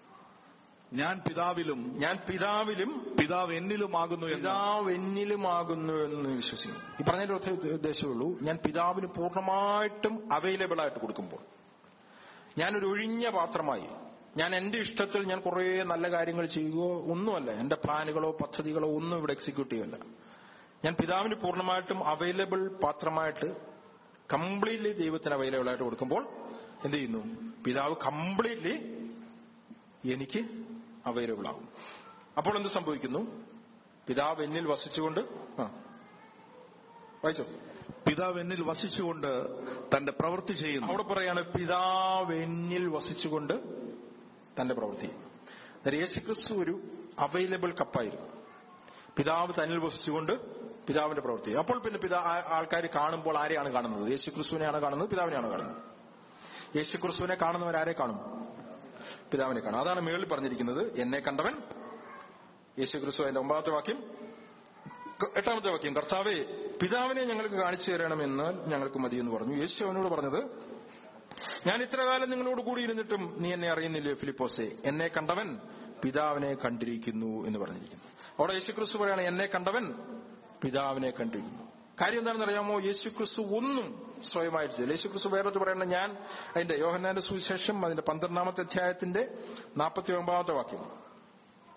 ഞാൻ പിതാവിലും ഞാൻ പിതാവിലും പിതാവ് എന്നിലുമാകുന്നു എന്ന് പിതാവ് എന്നിലുമാകുന്നു എന്ന് വിശ്വസിക്കുന്നു ഈ പറഞ്ഞതിന്റെ ഒറ്റ ഉദ്ദേശമുള്ളൂ ഞാൻ പിതാവിന് പൂർണ്ണമായിട്ടും അവൈലബിൾ ആയിട്ട് കൊടുക്കുമ്പോൾ ഞാനൊരു ഒഴിഞ്ഞ പാത്രമായി ഞാൻ എന്റെ ഇഷ്ടത്തിൽ ഞാൻ കുറേ നല്ല കാര്യങ്ങൾ ചെയ്യുകയോ ഒന്നുമല്ല എന്റെ പ്ലാനുകളോ പദ്ധതികളോ ഒന്നും ഇവിടെ എക്സിക്യൂട്ട് ചെയ്യല്ല ഞാൻ പിതാവിന് പൂർണ്ണമായിട്ടും അവൈലബിൾ പാത്രമായിട്ട് കംപ്ലീറ്റ്ലി ദൈവത്തിന് അവൈലബിൾ ആയിട്ട് കൊടുക്കുമ്പോൾ എന്ത് ചെയ്യുന്നു പിതാവ് കംപ്ലീറ്റ്ലി എനിക്ക് അവൈലബിൾ ആകും അപ്പോൾ എന്ത് സംഭവിക്കുന്നു പിതാവ് എന്നിൽ വസിച്ചുകൊണ്ട് ആ വായിച്ചോ പിതാവ് എന്നിൽ വസിച്ചുകൊണ്ട് തന്റെ പ്രവൃത്തി ചെയ്യുന്നു അവിടെ പറയാണ് പിതാവ് എന്നിൽ വസിച്ചുകൊണ്ട് തന്റെ പ്രവൃത്തി അതായത് യേശുക്രിസ്തു ഒരു അവൈലബിൾ കപ്പായിരുന്നു പിതാവ് തന്നിൽ വസിച്ചുകൊണ്ട് പിതാവിന്റെ പ്രവൃത്തി അപ്പോൾ പിന്നെ പിതാ ആൾക്കാർ കാണുമ്പോൾ ആരെയാണ് കാണുന്നത് യേശുക്രിസ്തുവിനെയാണ് കാണുന്നത് പിതാവിനെയാണ് കാണുന്നത് യേശുക്രിസ്തുവിനെ കാണുന്നവരാരെ കാണും പിതാവിനെ കാണും അതാണ് മേളിൽ പറഞ്ഞിരിക്കുന്നത് എന്നെ കണ്ടവൻ യേശുക്രിസ്തു അതിന്റെ ഒമ്പതാമത്തെ വാക്യം ക- എട്ടാമത്തെ വാക്യം കർത്താവെ പിതാവിനെ ഞങ്ങൾക്ക് കാണിച്ചു തരണമെന്നാൽ ഞങ്ങൾക്ക് മതി എന്ന് പറഞ്ഞു യേശു അവനോട് പറഞ്ഞത് ഞാൻ ഇത്ര കാലം നിങ്ങളോട് കൂടി ഇരുന്നിട്ടും നീ എന്നെ അറിയുന്നില്ലേ ഫിലിപ്പോസെ എന്നെ കണ്ടവൻ പിതാവിനെ കണ്ടിരിക്കുന്നു എന്ന് പറഞ്ഞിരിക്കുന്നു അവിടെ യേശുക്രിസ്തു പറയാണ് എന്നെ കണ്ടവൻ പിതാവിനെ കണ്ടിരിക്കുന്നു കാര്യം എന്താണെന്ന് അറിയാമോ യേശുക്രിസ്തു ഒന്നും സ്വയമായിട്ട് ചെയ്തില്ല യേശുക്രിസ്തു വേറൊരു പറയണ ഞാൻ അതിന്റെ യോഹന്നാന്റെ സുവിശേഷം അതിന്റെ പന്ത്രണ്ടാമത്തെ അധ്യായത്തിന്റെ നാൽപ്പത്തി ഒമ്പതാമത്തെ വാക്യം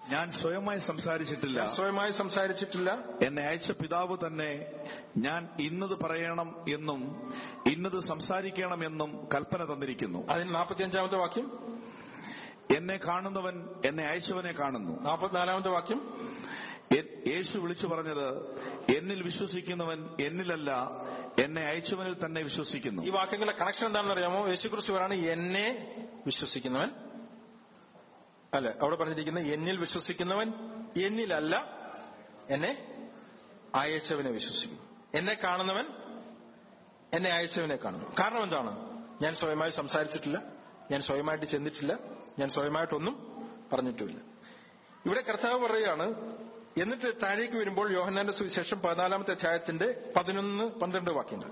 ഞാൻ സ്വയമായി സംസാരിച്ചിട്ടില്ല ഞാൻ സ്വയമായി സംസാരിച്ചിട്ടില്ല എന്നെ അയച്ച പിതാവ് തന്നെ ഞാൻ ഇന്നത് പറയണം എന്നും ഇന്നത് സംസാരിക്കണം എന്നും കൽപ്പന തന്നിരിക്കുന്നു അതിന് നാൽപ്പത്തിയഞ്ചാമത്തെ വാക്യം എന്നെ കാണുന്നവൻ എന്നെ അയച്ചവനെ കാണുന്നു നാൽപ്പത്തിനാലാമത്തെ വാക്യം എ- യേശു വിളിച്ചു പറഞ്ഞത് എന്നിൽ വിശ്വസിക്കുന്നവൻ എന്നിലല്ല എന്നെ അയച്ചവനിൽ തന്നെ വിശ്വസിക്കുന്നു ഈ വാക്യങ്ങളുടെ കണക്ഷൻ എന്താണെന്ന് അറിയാമോ യേശുക്രിസ്തു പറയാണ് എന്നെ വിശ്വസിക്കുന്നവൻ അല്ലെ അവിടെ പറഞ്ഞിരിക്കുന്ന എന്നിൽ വിശ്വസിക്കുന്നവൻ എന്നിലല്ല എന്നെ അയച്ചവനെ വിശ്വസിക്കുന്നു എന്നെ കാണുന്നവൻ എന്നെ അയച്ചവനെ കാണുന്നു കാരണം എന്താണ് ഞാൻ സ്വയമായി സംസാരിച്ചിട്ടില്ല ഞാൻ സ്വയമായിട്ട് ചെന്നിട്ടില്ല ഞാൻ സ്വയമായിട്ടൊന്നും പറഞ്ഞിട്ടുമില്ല ഇവിടെ കർത്താവ് പറയുകയാണ് എന്നിട്ട് താഴേക്ക് വരുമ്പോൾ യോഹന്നാന്റെ സുവിശേഷം പതിനാലാമത്തെ അധ്യായത്തിന്റെ പതിനൊന്ന് പന്ത്രണ്ട് വാക്യങ്ങൾ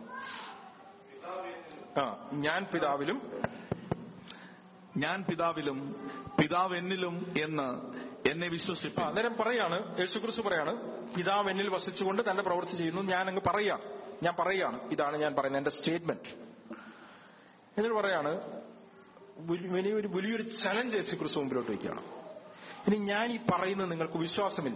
ആ ഞാൻ പിതാവിലും ഞാൻ പിതാവിലും പിതാവ് എന്നിലും എന്ന് എന്നെ ആ, വിശ്വസിപ്പാൻ അന്നേരം പറയാണ് യേശുക്രിസ്തു പറയാണ് പിതാവ് എന്നിൽ വസിച്ചുകൊണ്ട് തന്റെ പ്രവൃത്തി ചെയ്യുന്നു ഞാൻ അങ്ങ് പറയുകയാണ് ഞാൻ പറയുകയാണ് ഇതാണ് ഞാൻ പറയുന്നത് എന്റെ സ്റ്റേറ്റ്മെന്റ് എന്നിട്ട് പറയാണ് വലി- വലിയൊരു വലിയൊരു ചലഞ്ച് യേശുക്രിസ്തു മുമ്പിലോട്ട് വയ്ക്കുകയാണ് ഇനി ഞാൻ ഈ പറയുന്നത് നിങ്ങൾക്ക് വിശ്വാസമില്ല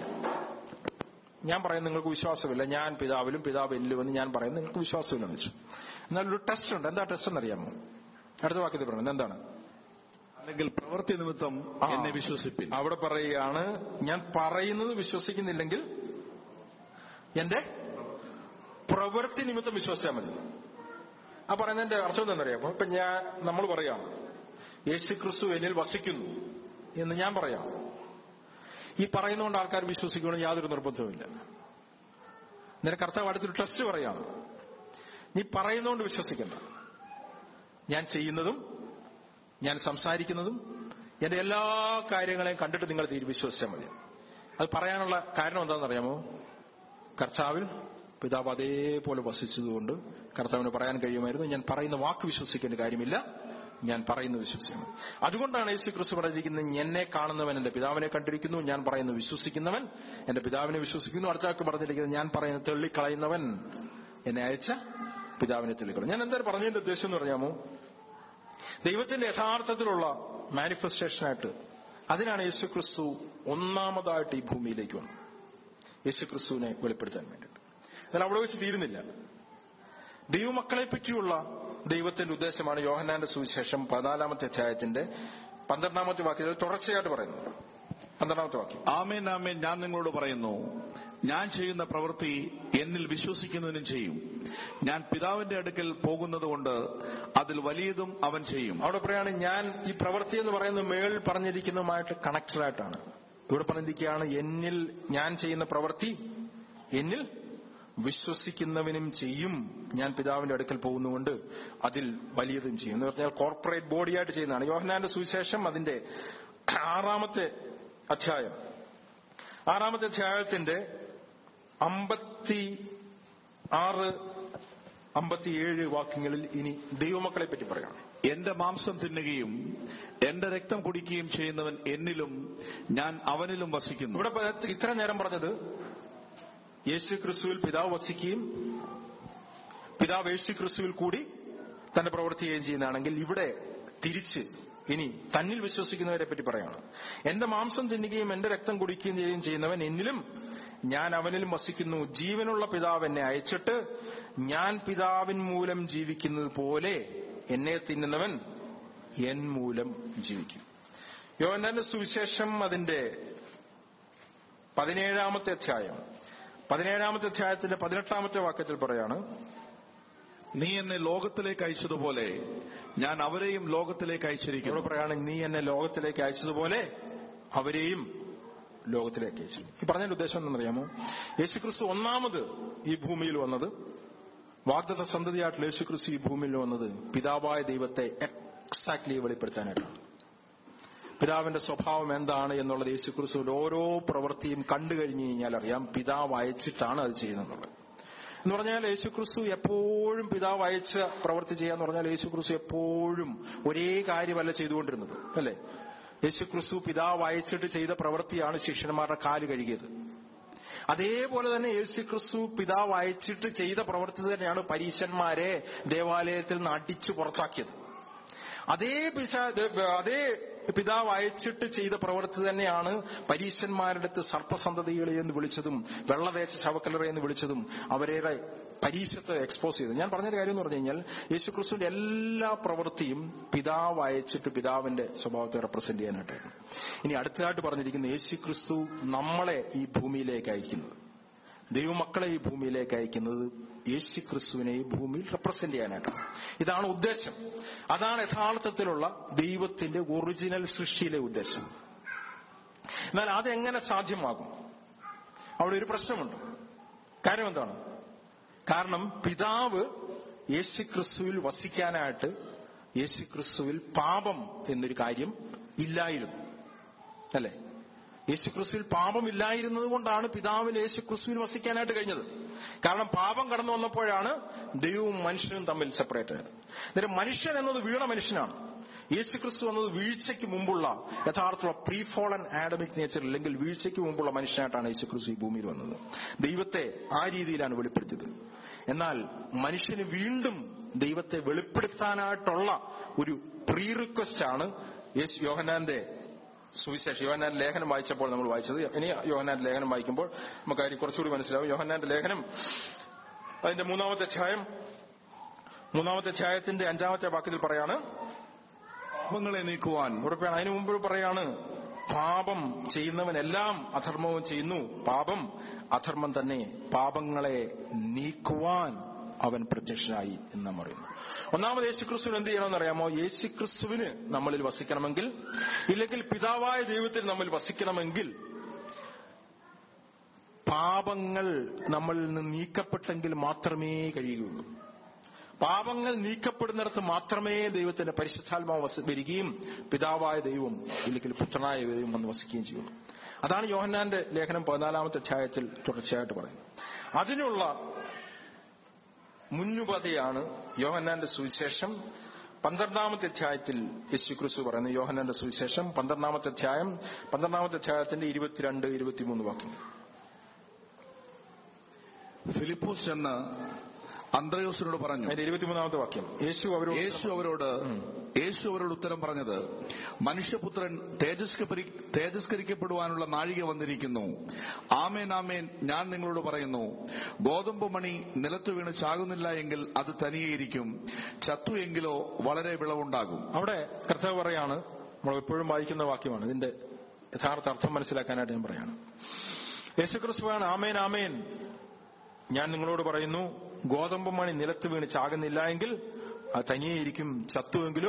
ഞാൻ പറയുന്നത് നിങ്ങൾക്ക് വിശ്വാസമില്ല ഞാൻ പിതാവിലും പിതാവ് എന്നിലും എന്ന് ഞാൻ പറയുന്നത് നിങ്ങൾക്ക് വിശ്വാസമില്ലെന്ന് വെച്ചു എന്നാൽ ഒരു ടെസ്റ്റ് ഉണ്ട് എന്താ ടെസ്റ്റ് എന്നറിയാമോ അടുത്ത വാക്യത്തിൽ പറയുന്നത് എന്താണ് അല്ലെങ്കിൽ പ്രവൃത്തി നിമിത്തം ആ. എന്നെ വിശ്വസിപ്പിൻ അവിടെ പറയുകയാണ് ഞാൻ പറയുന്നത് വിശ്വസിക്കുന്നില്ലെങ്കിൽ എന്റെ പ്രവൃത്തി നിമിത്തം വിശ്വസിച്ചാൽ മതി ആ പറയുന്നതിന്റെ അർത്ഥം എന്താണെന്നറിയാമോ ഇപ്പൊ ഞാൻ നമ്മൾ പറയാം യേശു ക്രിസ്തു എന്നിൽ വസിക്കുന്നു എന്ന് ഞാൻ പറയാം ഈ പറയുന്നതുകൊണ്ട് ആൾക്കാർ വിശ്വസിക്കണം യാതൊരു നിർബന്ധവുമില്ല നിനക്ക് കർത്താവ് അടുത്തൊരു ടെസ്റ്റ് പറയാണ് നീ പറയുന്നതുകൊണ്ട് വിശ്വസിക്കണ്ട ഞാൻ ചെയ്യുന്നതും ഞാൻ സംസാരിക്കുന്നതും എന്റെ എല്ലാ കാര്യങ്ങളെയും കണ്ടിട്ട് നിങ്ങൾ തീരെ വിശ്വസിച്ചാൽ മതി അത് പറയാനുള്ള കാരണം എന്താണെന്നറിയാമോ കർത്താവിൽ പിതാവ് അതേപോലെ വസിച്ചതുകൊണ്ട് കർത്താവിന് പറയാൻ കഴിയുമായിരുന്നു ഞാൻ പറയുന്ന വാക്ക് വിശ്വസിക്കേണ്ട കാര്യമില്ല ഞാൻ പറയുന്നത് വിശ്വസിക്കണം അതുകൊണ്ടാണ് യേശു ക്രിസ്തു പറഞ്ഞിരിക്കുന്നത് എന്നെ കാണുന്നവൻ എന്റെ പിതാവിനെ കണ്ടിരിക്കുന്നു ഞാൻ പറയുന്നത് വിശ്വസിക്കുന്നവൻ എന്റെ പിതാവിനെ വിശ്വസിക്കുന്നു അടുത്ത ആൾക്ക് പറഞ്ഞിരിക്കുന്നത് ഞാൻ പറയുന്നത് തെള്ളിക്കളയുന്നവൻ എന്നെ അയച്ച പിതാവിനെ തെള്ളിക്കളയും ഞാൻ എന്തായാലും പറഞ്ഞതിന്റെ ഉദ്ദേശം എന്ന് പറയാമോ ദൈവത്തിന്റെ യഥാർത്ഥത്തിലുള്ള മാനിഫെസ്റ്റേഷനായിട്ട് അതിനാണ് യേശു ക്രിസ്തു ഒന്നാമതായിട്ട് ഈ ഭൂമിയിലേക്ക് വന്നത് യേശു ക്രിസ്തുവിനെ വെളിപ്പെടുത്താൻ വേണ്ടിയിട്ട് എന്നാൽ അവിടെ വെച്ച് തീരുന്നില്ല ദൈവമക്കളെ പറ്റിയുള്ള ദൈവത്തിന്റെ ഉദ്ദേശമാണ് യോഹന്നാന്റെ സുവിശേഷം പതിനാലാമത്തെ അധ്യായത്തിന്റെ പന്ത്രണ്ടാമത്തെ വാക്യത്തിൽ തുടർച്ചയായിട്ട് പറയുന്നത് പന്ത്രണ്ടാമത്തെ വാക്യം ആമേൻ ആമേൻ ഞാൻ നിങ്ങളോട് പറയുന്നു ഞാൻ ചെയ്യുന്ന പ്രവൃത്തി എന്നിൽ വിശ്വസിക്കുന്നതിനും ചെയ്യും ഞാൻ പിതാവിന്റെ അടുക്കൽ പോകുന്നതുകൊണ്ട് അതിൽ വലിയതും അവൻ ചെയ്യും അവിടെ പറയാണ് ഞാൻ ഈ പ്രവൃത്തി എന്ന് പറയുന്നത് മേളിൽ പറഞ്ഞിരിക്കുന്നതുമായിട്ട് കണക്റ്റഡ് ആയിട്ടാണ് ഇവിടെ പറഞ്ഞിരിക്കുകയാണ് എന്നിൽ ഞാൻ ചെയ്യുന്ന പ്രവൃത്തി എന്നിൽ വിശ്വസിക്കുന്നവനും ചെയ്യും ഞാൻ പിതാവിന്റെ അടുക്കൽ പോകുന്നതുകൊണ്ട് അതിൽ വലിയതും ചെയ്യും എന്ന് പറഞ്ഞാൽ കോർപ്പറേറ്റ് ബോഡിയായിട്ട് ചെയ്യുന്നതാണ് യോഹനാന്റെ സുവിശേഷം അതിന്റെ ആറാമത്തെ അധ്യായം ആറാമത്തെ അധ്യായത്തിന്റെ അമ്പത്തി ആറ് അമ്പത്തിയേഴ് വാക്യങ്ങളിൽ ഇനി ദൈവമക്കളെ പറ്റി പറയണം എന്റെ മാംസം തിന്നുകയും എന്റെ രക്തം കുടിക്കുകയും ചെയ്യുന്നവൻ എന്നിലും ഞാൻ അവനിലും വസിക്കുന്നു ഇവിടെ പ- ഇത്ര നേരം പറഞ്ഞത് യേശു ക്രിസ്തുവിൽ പിതാവ് വസിക്കുകയും പിതാവ് യേശു ക്രിസ്തുവിൽ കൂടി തന്റെ പ്രവർത്തിക്കുകയും ചെയ്യുന്നതാണെങ്കിൽ ഇവിടെ തിരിച്ച് ഇനി തന്നിൽ വിശ്വസിക്കുന്നവരെ പറ്റി പറയാണ് എന്റെ മാംസം തിന്നുകയും എന്റെ രക്തം കുടിക്കുകയും ചെയ്യുകയും ചെയ്യുന്നവൻ എന്നിലും ഞാൻ അവനിലും വസിക്കുന്നു ജീവനുള്ള പിതാവ് എന്നെ അയച്ചിട്ട് ഞാൻ പിതാവിൻ മൂലം ജീവിക്കുന്നത് പോലെ എന്നെ തിന്നുന്നവൻ എൻ മൂലം ജീവിക്കും യോഹന്നാന്റെ സുവിശേഷം അതിന്റെ പതിനേഴാമത്തെ അധ്യായം പതിനേഴാമത്തെ അധ്യായത്തിന്റെ പതിനെട്ടാമത്തെ വാക്യത്തിൽ പറയാണ് നീ എന്നെ ലോകത്തിലേക്ക് അയച്ചതുപോലെ ഞാൻ അവരെയും ലോകത്തിലേക്ക് ഇവിടെ അയച്ചിരിക്കുന്നു പറയാണ് നീ എന്നെ ലോകത്തിലേക്ക് അയച്ചതുപോലെ അവരെയും ലോകത്തിലേക്ക് അയച്ചു ഈ പറഞ്ഞതിന്റെ ഉദ്ദേശം എന്താണെന്നറിയാമോ യേശുക്രിസ്തു ഒന്നാമത് ഈ ഭൂമിയിൽ വന്നത് വാഗ്ദത്ത സന്തതിയായിട്ടുള്ള യേശുക്രിസ്തു ഈ ഭൂമിയിൽ വന്നത് പിതാവായ ദൈവത്തെ എക്സാക്ട്ലി വെളിപ്പെടുത്താനായിട്ടാണ് പിതാവിന്റെ സ്വഭാവം എന്താണ് എന്നുള്ളത് യേശുക്രിസ്തുവിന്റെ ഓരോ പ്രവൃത്തിയും കണ്ടു കഴിഞ്ഞു കഴിഞ്ഞാൽ അറിയാം പിതാവ് അയച്ചിട്ടാണ് അത് ചെയ്യുന്നത് എന്ന് പറഞ്ഞാൽ യേശുക്രിസ്തു എപ്പോഴും പിതാവ് അയച്ച പ്രവൃത്തി ചെയ്യാന്ന് പറഞ്ഞാൽ യേശുക്രിസ്തു എപ്പോഴും ഒരേ കാര്യമല്ല ചെയ്തുകൊണ്ടിരുന്നത് അല്ലേ യേശുക്രിസ്തു പിതാവ് അയച്ചിട്ട് ചെയ്ത പ്രവൃത്തിയാണ് ശിഷ്യന്മാരുടെ കാല് കഴുകിയത് അതേപോലെ തന്നെ യേശുക്രിസ്തു പിതാവ് അയച്ചിട്ട് ചെയ്ത പ്രവൃത്തി തന്നെയാണ് പരീശന്മാരെ ദേവാലയത്തിൽ നിന്ന് അടിച്ചു പുറത്താക്കിയത് അതേ പിശാ അതേ പിതാവ് അയച്ചിട്ട് ചെയ്ത പ്രവൃത്തി തന്നെയാണ് പരീശന്മാരുടെ അടുത്ത് സർപ്പസന്തതികളെ എന്ന് വിളിച്ചതും വെള്ളദേശ ശവക്കലറ എന്ന് വിളിച്ചതും അവരുടെ പരീക്ഷത്തെ എക്സ്പോസ് ചെയ്തത് ഞാൻ പറഞ്ഞൊരു കാര്യം എന്ന് പറഞ്ഞു കഴിഞ്ഞാൽ യേശുക്രിസ്തുവിന്റെ എല്ലാ പ്രവൃത്തിയും പിതാവ് അയച്ചിട്ട് പിതാവിന്റെ സ്വഭാവത്തെ റെപ്രസെന്റ് ചെയ്യാനായിട്ടാണ് ഇനി അടുത്തതായിട്ട് പറഞ്ഞിരിക്കുന്ന യേശുക്രിസ്തു നമ്മളെ ഈ ഭൂമിയിലേക്ക് അയക്കുന്നത് ദൈവമക്കളെ ഈ ഭൂമിയിലേക്ക് അയക്കുന്നത് യേശു ക്രിസ്തുവിനെ ഈ ഭൂമിയിൽ റെപ്രസെന്റ് ചെയ്യാനായിട്ടാണ് ഇതാണ് ഉദ്ദേശം അതാണ് യഥാർത്ഥത്തിലുള്ള ദൈവത്തിന്റെ ഒറിജിനൽ സൃഷ്ടിയിലെ ഉദ്ദേശം എന്നാൽ അതെങ്ങനെ സാധ്യമാകും അവിടെ ഒരു പ്രശ്നമുണ്ട് കാര്യം എന്താണ് കാരണം പിതാവ് യേശു ക്രിസ്തുവിൽ വസിക്കാനായിട്ട് യേശു ക്രിസ്തുവിൽ പാപം എന്നൊരു കാര്യം ഇല്ലായിരുന്നു അല്ലേ യേശുക്രിസ്തുവിൽ പാപമില്ലായിരുന്നത് കൊണ്ടാണ് പിതാവിന് യേശുക്രിസ്തുവിൽ വസിക്കാനായിട്ട് കഴിഞ്ഞത് കാരണം പാപം കടന്നു വന്നപ്പോഴാണ് ദൈവവും മനുഷ്യനും തമ്മിൽ സെപ്പറേറ്റ് ആയത് അന്നേരം മനുഷ്യൻ എന്നത് വീണ മനുഷ്യനാണ് യേശുക്രിസ്തു എന്നത് വീഴ്ചയ്ക്ക് മുമ്പുള്ള യഥാർത്ഥമുള്ള പ്രീ ഫോളൻ ആഡമിക് നേച്ചർ അല്ലെങ്കിൽ വീഴ്ചയ്ക്ക് മുമ്പുള്ള മനുഷ്യനായിട്ടാണ് യേശുക്രിസ്തു ഈ ഭൂമിയിൽ വന്നത് ദൈവത്തെ ആ രീതിയിലാണ് വെളിപ്പെടുത്തിയത് എന്നാൽ മനുഷ്യന് വീണ്ടും ദൈവത്തെ വെളിപ്പെടുത്താനായിട്ടുള്ള ഒരു പ്രീ റിക്വസ്റ്റ് ആണ് യേശു യോഹനാന്റെ സുവിശേഷം യോഹന്നാന്റെ ലേഖനം വായിച്ചപ്പോൾ നമ്മൾ വായിച്ചത് ഇനി യോഹന്നാന്റെ ലേഖനം വായിക്കുമ്പോൾ നമുക്ക് കാര്യം കുറച്ചുകൂടി മനസ്സിലാവും യോഹന്നാന്റെ ലേഖനം അതിന്റെ മൂന്നാമത്തെ അധ്യായം മൂന്നാമത്തെ അധ്യായത്തിന്റെ അഞ്ചാമത്തെ വാക്യത്തിൽ പറയാണ് പാപങ്ങളെ നീക്കുവാൻ ഉറപ്പാണ് അതിനു മുമ്പ് പറയാണ് പാപം ചെയ്യുന്നവനെല്ലാം അധർമ്മവും ചെയ്യുന്നു പാപം അധർമ്മം തന്നെ പാപങ്ങളെ നീക്കുവാൻ അവൻ പ്രത്യക്ഷനായി എന്ന് നാം പറയുന്നു ഒന്നാമത് യേശുക്രിസ്തുവിന് എന്ത് ചെയ്യണമെന്ന് അറിയാമോ യേശുക്രിസ്തുവിന് നമ്മളിൽ വസിക്കണമെങ്കിൽ ഇല്ലെങ്കിൽ പിതാവായ ദൈവത്തിൽ നമ്മിൽ വസിക്കണമെങ്കിൽ പാപങ്ങൾ നമ്മളിൽ നിന്ന് നീക്കപ്പെട്ടെങ്കിൽ മാത്രമേ കഴിയുകയുള്ളൂ പാപങ്ങൾ നീക്കപ്പെടുന്നിടത്ത് മാത്രമേ ദൈവത്തിന്റെ പരിശുദ്ധാത്മാവ് വസ വരികയും പിതാവായ ദൈവം ഇല്ലെങ്കിൽ പുത്രനായ ദൈവം വന്ന് വസിക്കുകയും ചെയ്യുള്ളൂ അതാണ് യോഹന്നാന്റെ ലേഖനം പതിനാലാമത്തെ അധ്യായത്തിൽ തുടർച്ചയായിട്ട് പറയുന്നത് അതിനുള്ള മുന്നുപതയാണ് യോഹന്നാന്റെ സുവിശേഷം പന്ത്രണ്ടാമത്തെ അധ്യായത്തിൽ യേശു ക്രിസ്തു പറയുന്നു യോഹന്നാന്റെ സുവിശേഷം പന്ത്രണ്ടാമത്തെ അധ്യായം പന്ത്രണ്ടാമത്തെ അധ്യായത്തിന്റെ ഇരുപത്തിരണ്ട് ഇരുപത്തിമൂന്ന് വാക്യം ഫിലിപ്പോസ് ചെന്ന് അന്ത്രയോസിനോട് പറഞ്ഞു അതിന്റെ ഇരുപത്തിമൂന്നാമത്തെ വാക്യം യേശു അവരോട് യേശു അവരോട് യേശു അവരോട് ഉത്തരം പറഞ്ഞത് മനുഷ്യപുത്രൻ തേജസ്കരി- തേജസ്കരിക്കപ്പെടുവാനുള്ള നാഴിക വന്നിരിക്കുന്നു ആമേൻ ആമേൻ ഞാൻ നിങ്ങളോട് പറയുന്നു ഗോതമ്പ് മണി നിലത്തു വീണ് ചാകുന്നില്ല എങ്കിൽ അത് തനിയെയിരിക്കും ചത്തു എങ്കിലോ വളരെ വിളവുണ്ടാകും അവിടെ കർത്താവ് പറയാണ് നമ്മൾ എപ്പോഴും വായിക്കുന്ന വാക്യമാണ് ഇതിന്റെ യഥാർത്ഥ അർത്ഥം മനസ്സിലാക്കാനായിട്ട് ഞാൻ പറയാണ് യേശുക്രിസ്തുവാണ് ആമേൻ ആമേൻ ഞാൻ നിങ്ങളോട് പറയുന്നു ഗോതമ്പ് മണി നിലത്ത് വീണ് ചാകുന്നില്ല എങ്കിൽ അത് തനിയെയിരിക്കും ചത്തുവെങ്കിലോ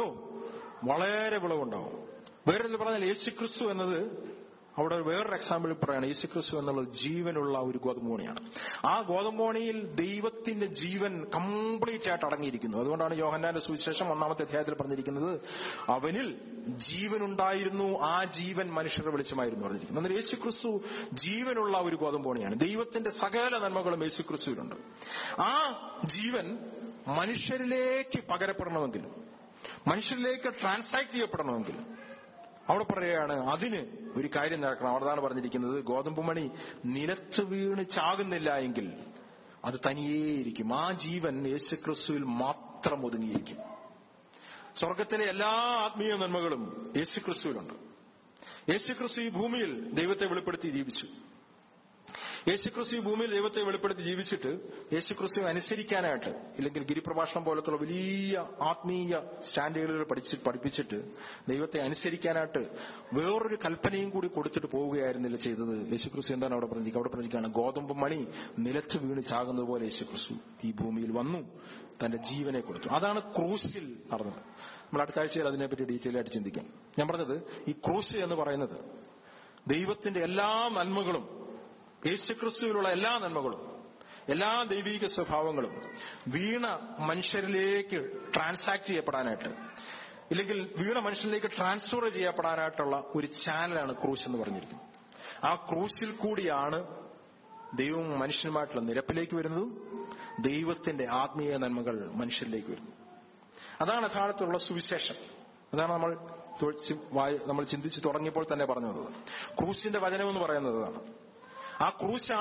വളരെ വിളവുണ്ടാവും വേറെ പറഞ്ഞാൽ യേശുക്രിസ്തു എന്നത് അവിടെ വേറൊരു എക്സാമ്പിൾ പറയാണ് യേശുക്രിസ്തു എന്നുള്ളത് ജീവനുള്ള ഒരു ഗോതമ്പോണിയാണ് ആ ഗോതമ്പോണിയിൽ ദൈവത്തിന്റെ ജീവൻ കംപ്ലീറ്റ് ആയിട്ട് അടങ്ങിയിരിക്കുന്നു അതുകൊണ്ടാണ് യോഹന്നാന്റെ സുവിശേഷം ഒന്നാമത്തെ അധ്യായത്തിൽ പറഞ്ഞിരിക്കുന്നത് അവനിൽ ജീവനുണ്ടായിരുന്നു ആ ജീവൻ മനുഷ്യരുടെ വെളിച്ചമായിരുന്നു പറഞ്ഞിരിക്കുന്നു എന്നാൽ യേശുക്രിസ്തു ജീവനുള്ള ഒരു ഗോതമ്പോണിയാണ് ദൈവത്തിന്റെ സകല നന്മകളും യേശുക്രിസ്തുവിലുണ്ട് ആ ജീവൻ മനുഷ്യരിലേക്ക് പകരപ്പെടണമെങ്കിൽ മനുഷ്യരിലേക്ക് ട്രാൻസാക്ട് ചെയ്യപ്പെടണമെങ്കിൽ അവിടെ പറയുകയാണ് അതിന് ഒരു കാര്യം നടക്കണം അവിടെതാണ് പറഞ്ഞിരിക്കുന്നത് ഗോതമ്പ് മണി നിലത്ത് വീണ് ചാകുന്നില്ല എങ്കിൽ അത് തനിയേയിരിക്കും ആ ജീവൻ യേശുക്രിസ്തുവിൽ മാത്രം ഒതുങ്ങിയിരിക്കും സ്വർഗത്തിലെ എല്ലാ ആത്മീയ നന്മകളും യേശുക്രിസ്തുവിലുണ്ട് യേശുക്രിസ്തു ഈ ഭൂമിയിൽ ദൈവത്തെ വെളിപ്പെടുത്തി ജീവിച്ചു യേശുക്രിസ്തു ഈ ഭൂമിയിൽ ദൈവത്തെ വെളിപ്പെടുത്തി ജീവിച്ചിട്ട് യേശുക്രിസ്തു അനുസരിക്കാനായിട്ട് ഇല്ലെങ്കിൽ ഗിരിപ്രഭാഷണം പോലത്തുള്ള വലിയ ആത്മീയ സ്റ്റാൻഡേർഡുകൾ പഠിച്ച് പഠിപ്പിച്ചിട്ട് ദൈവത്തെ അനുസരിക്കാനായിട്ട് വേറൊരു കൽപ്പനയും കൂടി കൊടുത്തിട്ട് പോവുകയായിരുന്നില്ല ചെയ്തത് യേശുക്രിസ്തു എന്താണ് അവിടെ പറഞ്ഞിരിക്കുക അവിടെ പറഞ്ഞിരിക്കുകയാണ് ഗോതമ്പ് മണി നിലത്ത് വീണ് ചാകുന്നത് പോലെ യേശുക്രിസ്തു ഈ ഭൂമിയിൽ വന്നു തന്റെ ജീവനെ കൊടുത്തു അതാണ് ക്രൂസിൽ നടന്നത് നമ്മൾ അടുത്ത ആഴ്ചയിൽ അതിനെപ്പറ്റി ഡീറ്റെയിൽ ആയിട്ട് ചിന്തിക്കാം ഞാൻ പറഞ്ഞത് ഈ ക്രൂസ് എന്ന് പറയുന്നത് ദൈവത്തിന്റെ എല്ലാ നന്മകളും യേശുക്രിസ്തുവിലുള്ള എല്ലാ നന്മകളും എല്ലാ ദൈവീക സ്വഭാവങ്ങളും വീണ മനുഷ്യരിലേക്ക് ട്രാൻസാക്ട് ചെയ്യപ്പെടാനായിട്ട് ഇല്ലെങ്കിൽ വീണ മനുഷ്യരിലേക്ക് ട്രാൻസ്ഫർ ചെയ്യപ്പെടാനായിട്ടുള്ള ഒരു ചാനലാണ് ക്രൂശ് എന്ന് പറഞ്ഞിരിക്കുന്നത് ആ ക്രൂശിൽ കൂടിയാണ് ദൈവവും മനുഷ്യനുമായിട്ടുള്ള നിരപ്പിലേക്ക് വരുന്നതും ദൈവത്തിന്റെ ആത്മീയ നന്മകൾ മനുഷ്യരിലേക്ക് വരുന്നു അതാണ് യഥാർത്ഥത്തിലുള്ള സുവിശേഷം അതാണ് നമ്മൾ തൊ- ചി- വായി- നമ്മൾ ചിന്തിച്ച് തുടങ്ങിയപ്പോൾ തന്നെ പറഞ്ഞു വന്നത് ക്രൂശിന്റെ വചനം എന്ന് പറയുന്നത് അതാണ് ആ ക്രൂശാണ്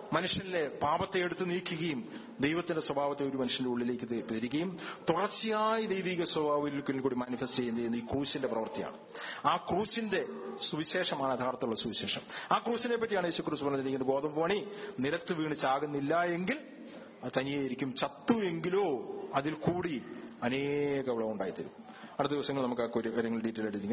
മനുഷ്യനിലെ പാപത്തെ എടുത്തു നീക്കുകയും ദൈവത്തിന്റെ സ്വഭാവത്തെ ഒരു മനുഷ്യന്റെ ഉള്ളിലേക്ക് തെ- തരികയും തുടർച്ചയായി ദൈവിക സ്വഭാവത്തിൽ കൂടി മാനിഫെസ്റ്റ് ചെയ്യുന്ന ഈ ക്രൂശിന്റെ പ്രവൃത്തിയാണ് ആ ക്രൂശിന്റെ സുവിശേഷമാണ് യഥാർത്ഥമുള്ള സുവിശേഷം ആ ക്രൂശിനെ പറ്റിയാണ് യേശു ക്രൂസ് പറഞ്ഞിരിക്കുന്നത് ഗോതമ്പ് പണി നിലത്ത് വീണ് ചാകുന്നില്ല എങ്കിൽ അത് തനിയെയിരിക്കും ചത്തു എങ്കിലോ അതിൽ കൂടി അനേക വിളവുണ്ടായിത്തരും അടുത്ത ദിവസങ്ങൾ നമുക്ക് ആ കാര്യങ്ങൾ ഡീറ്റെയിൽ ആയിട്ട്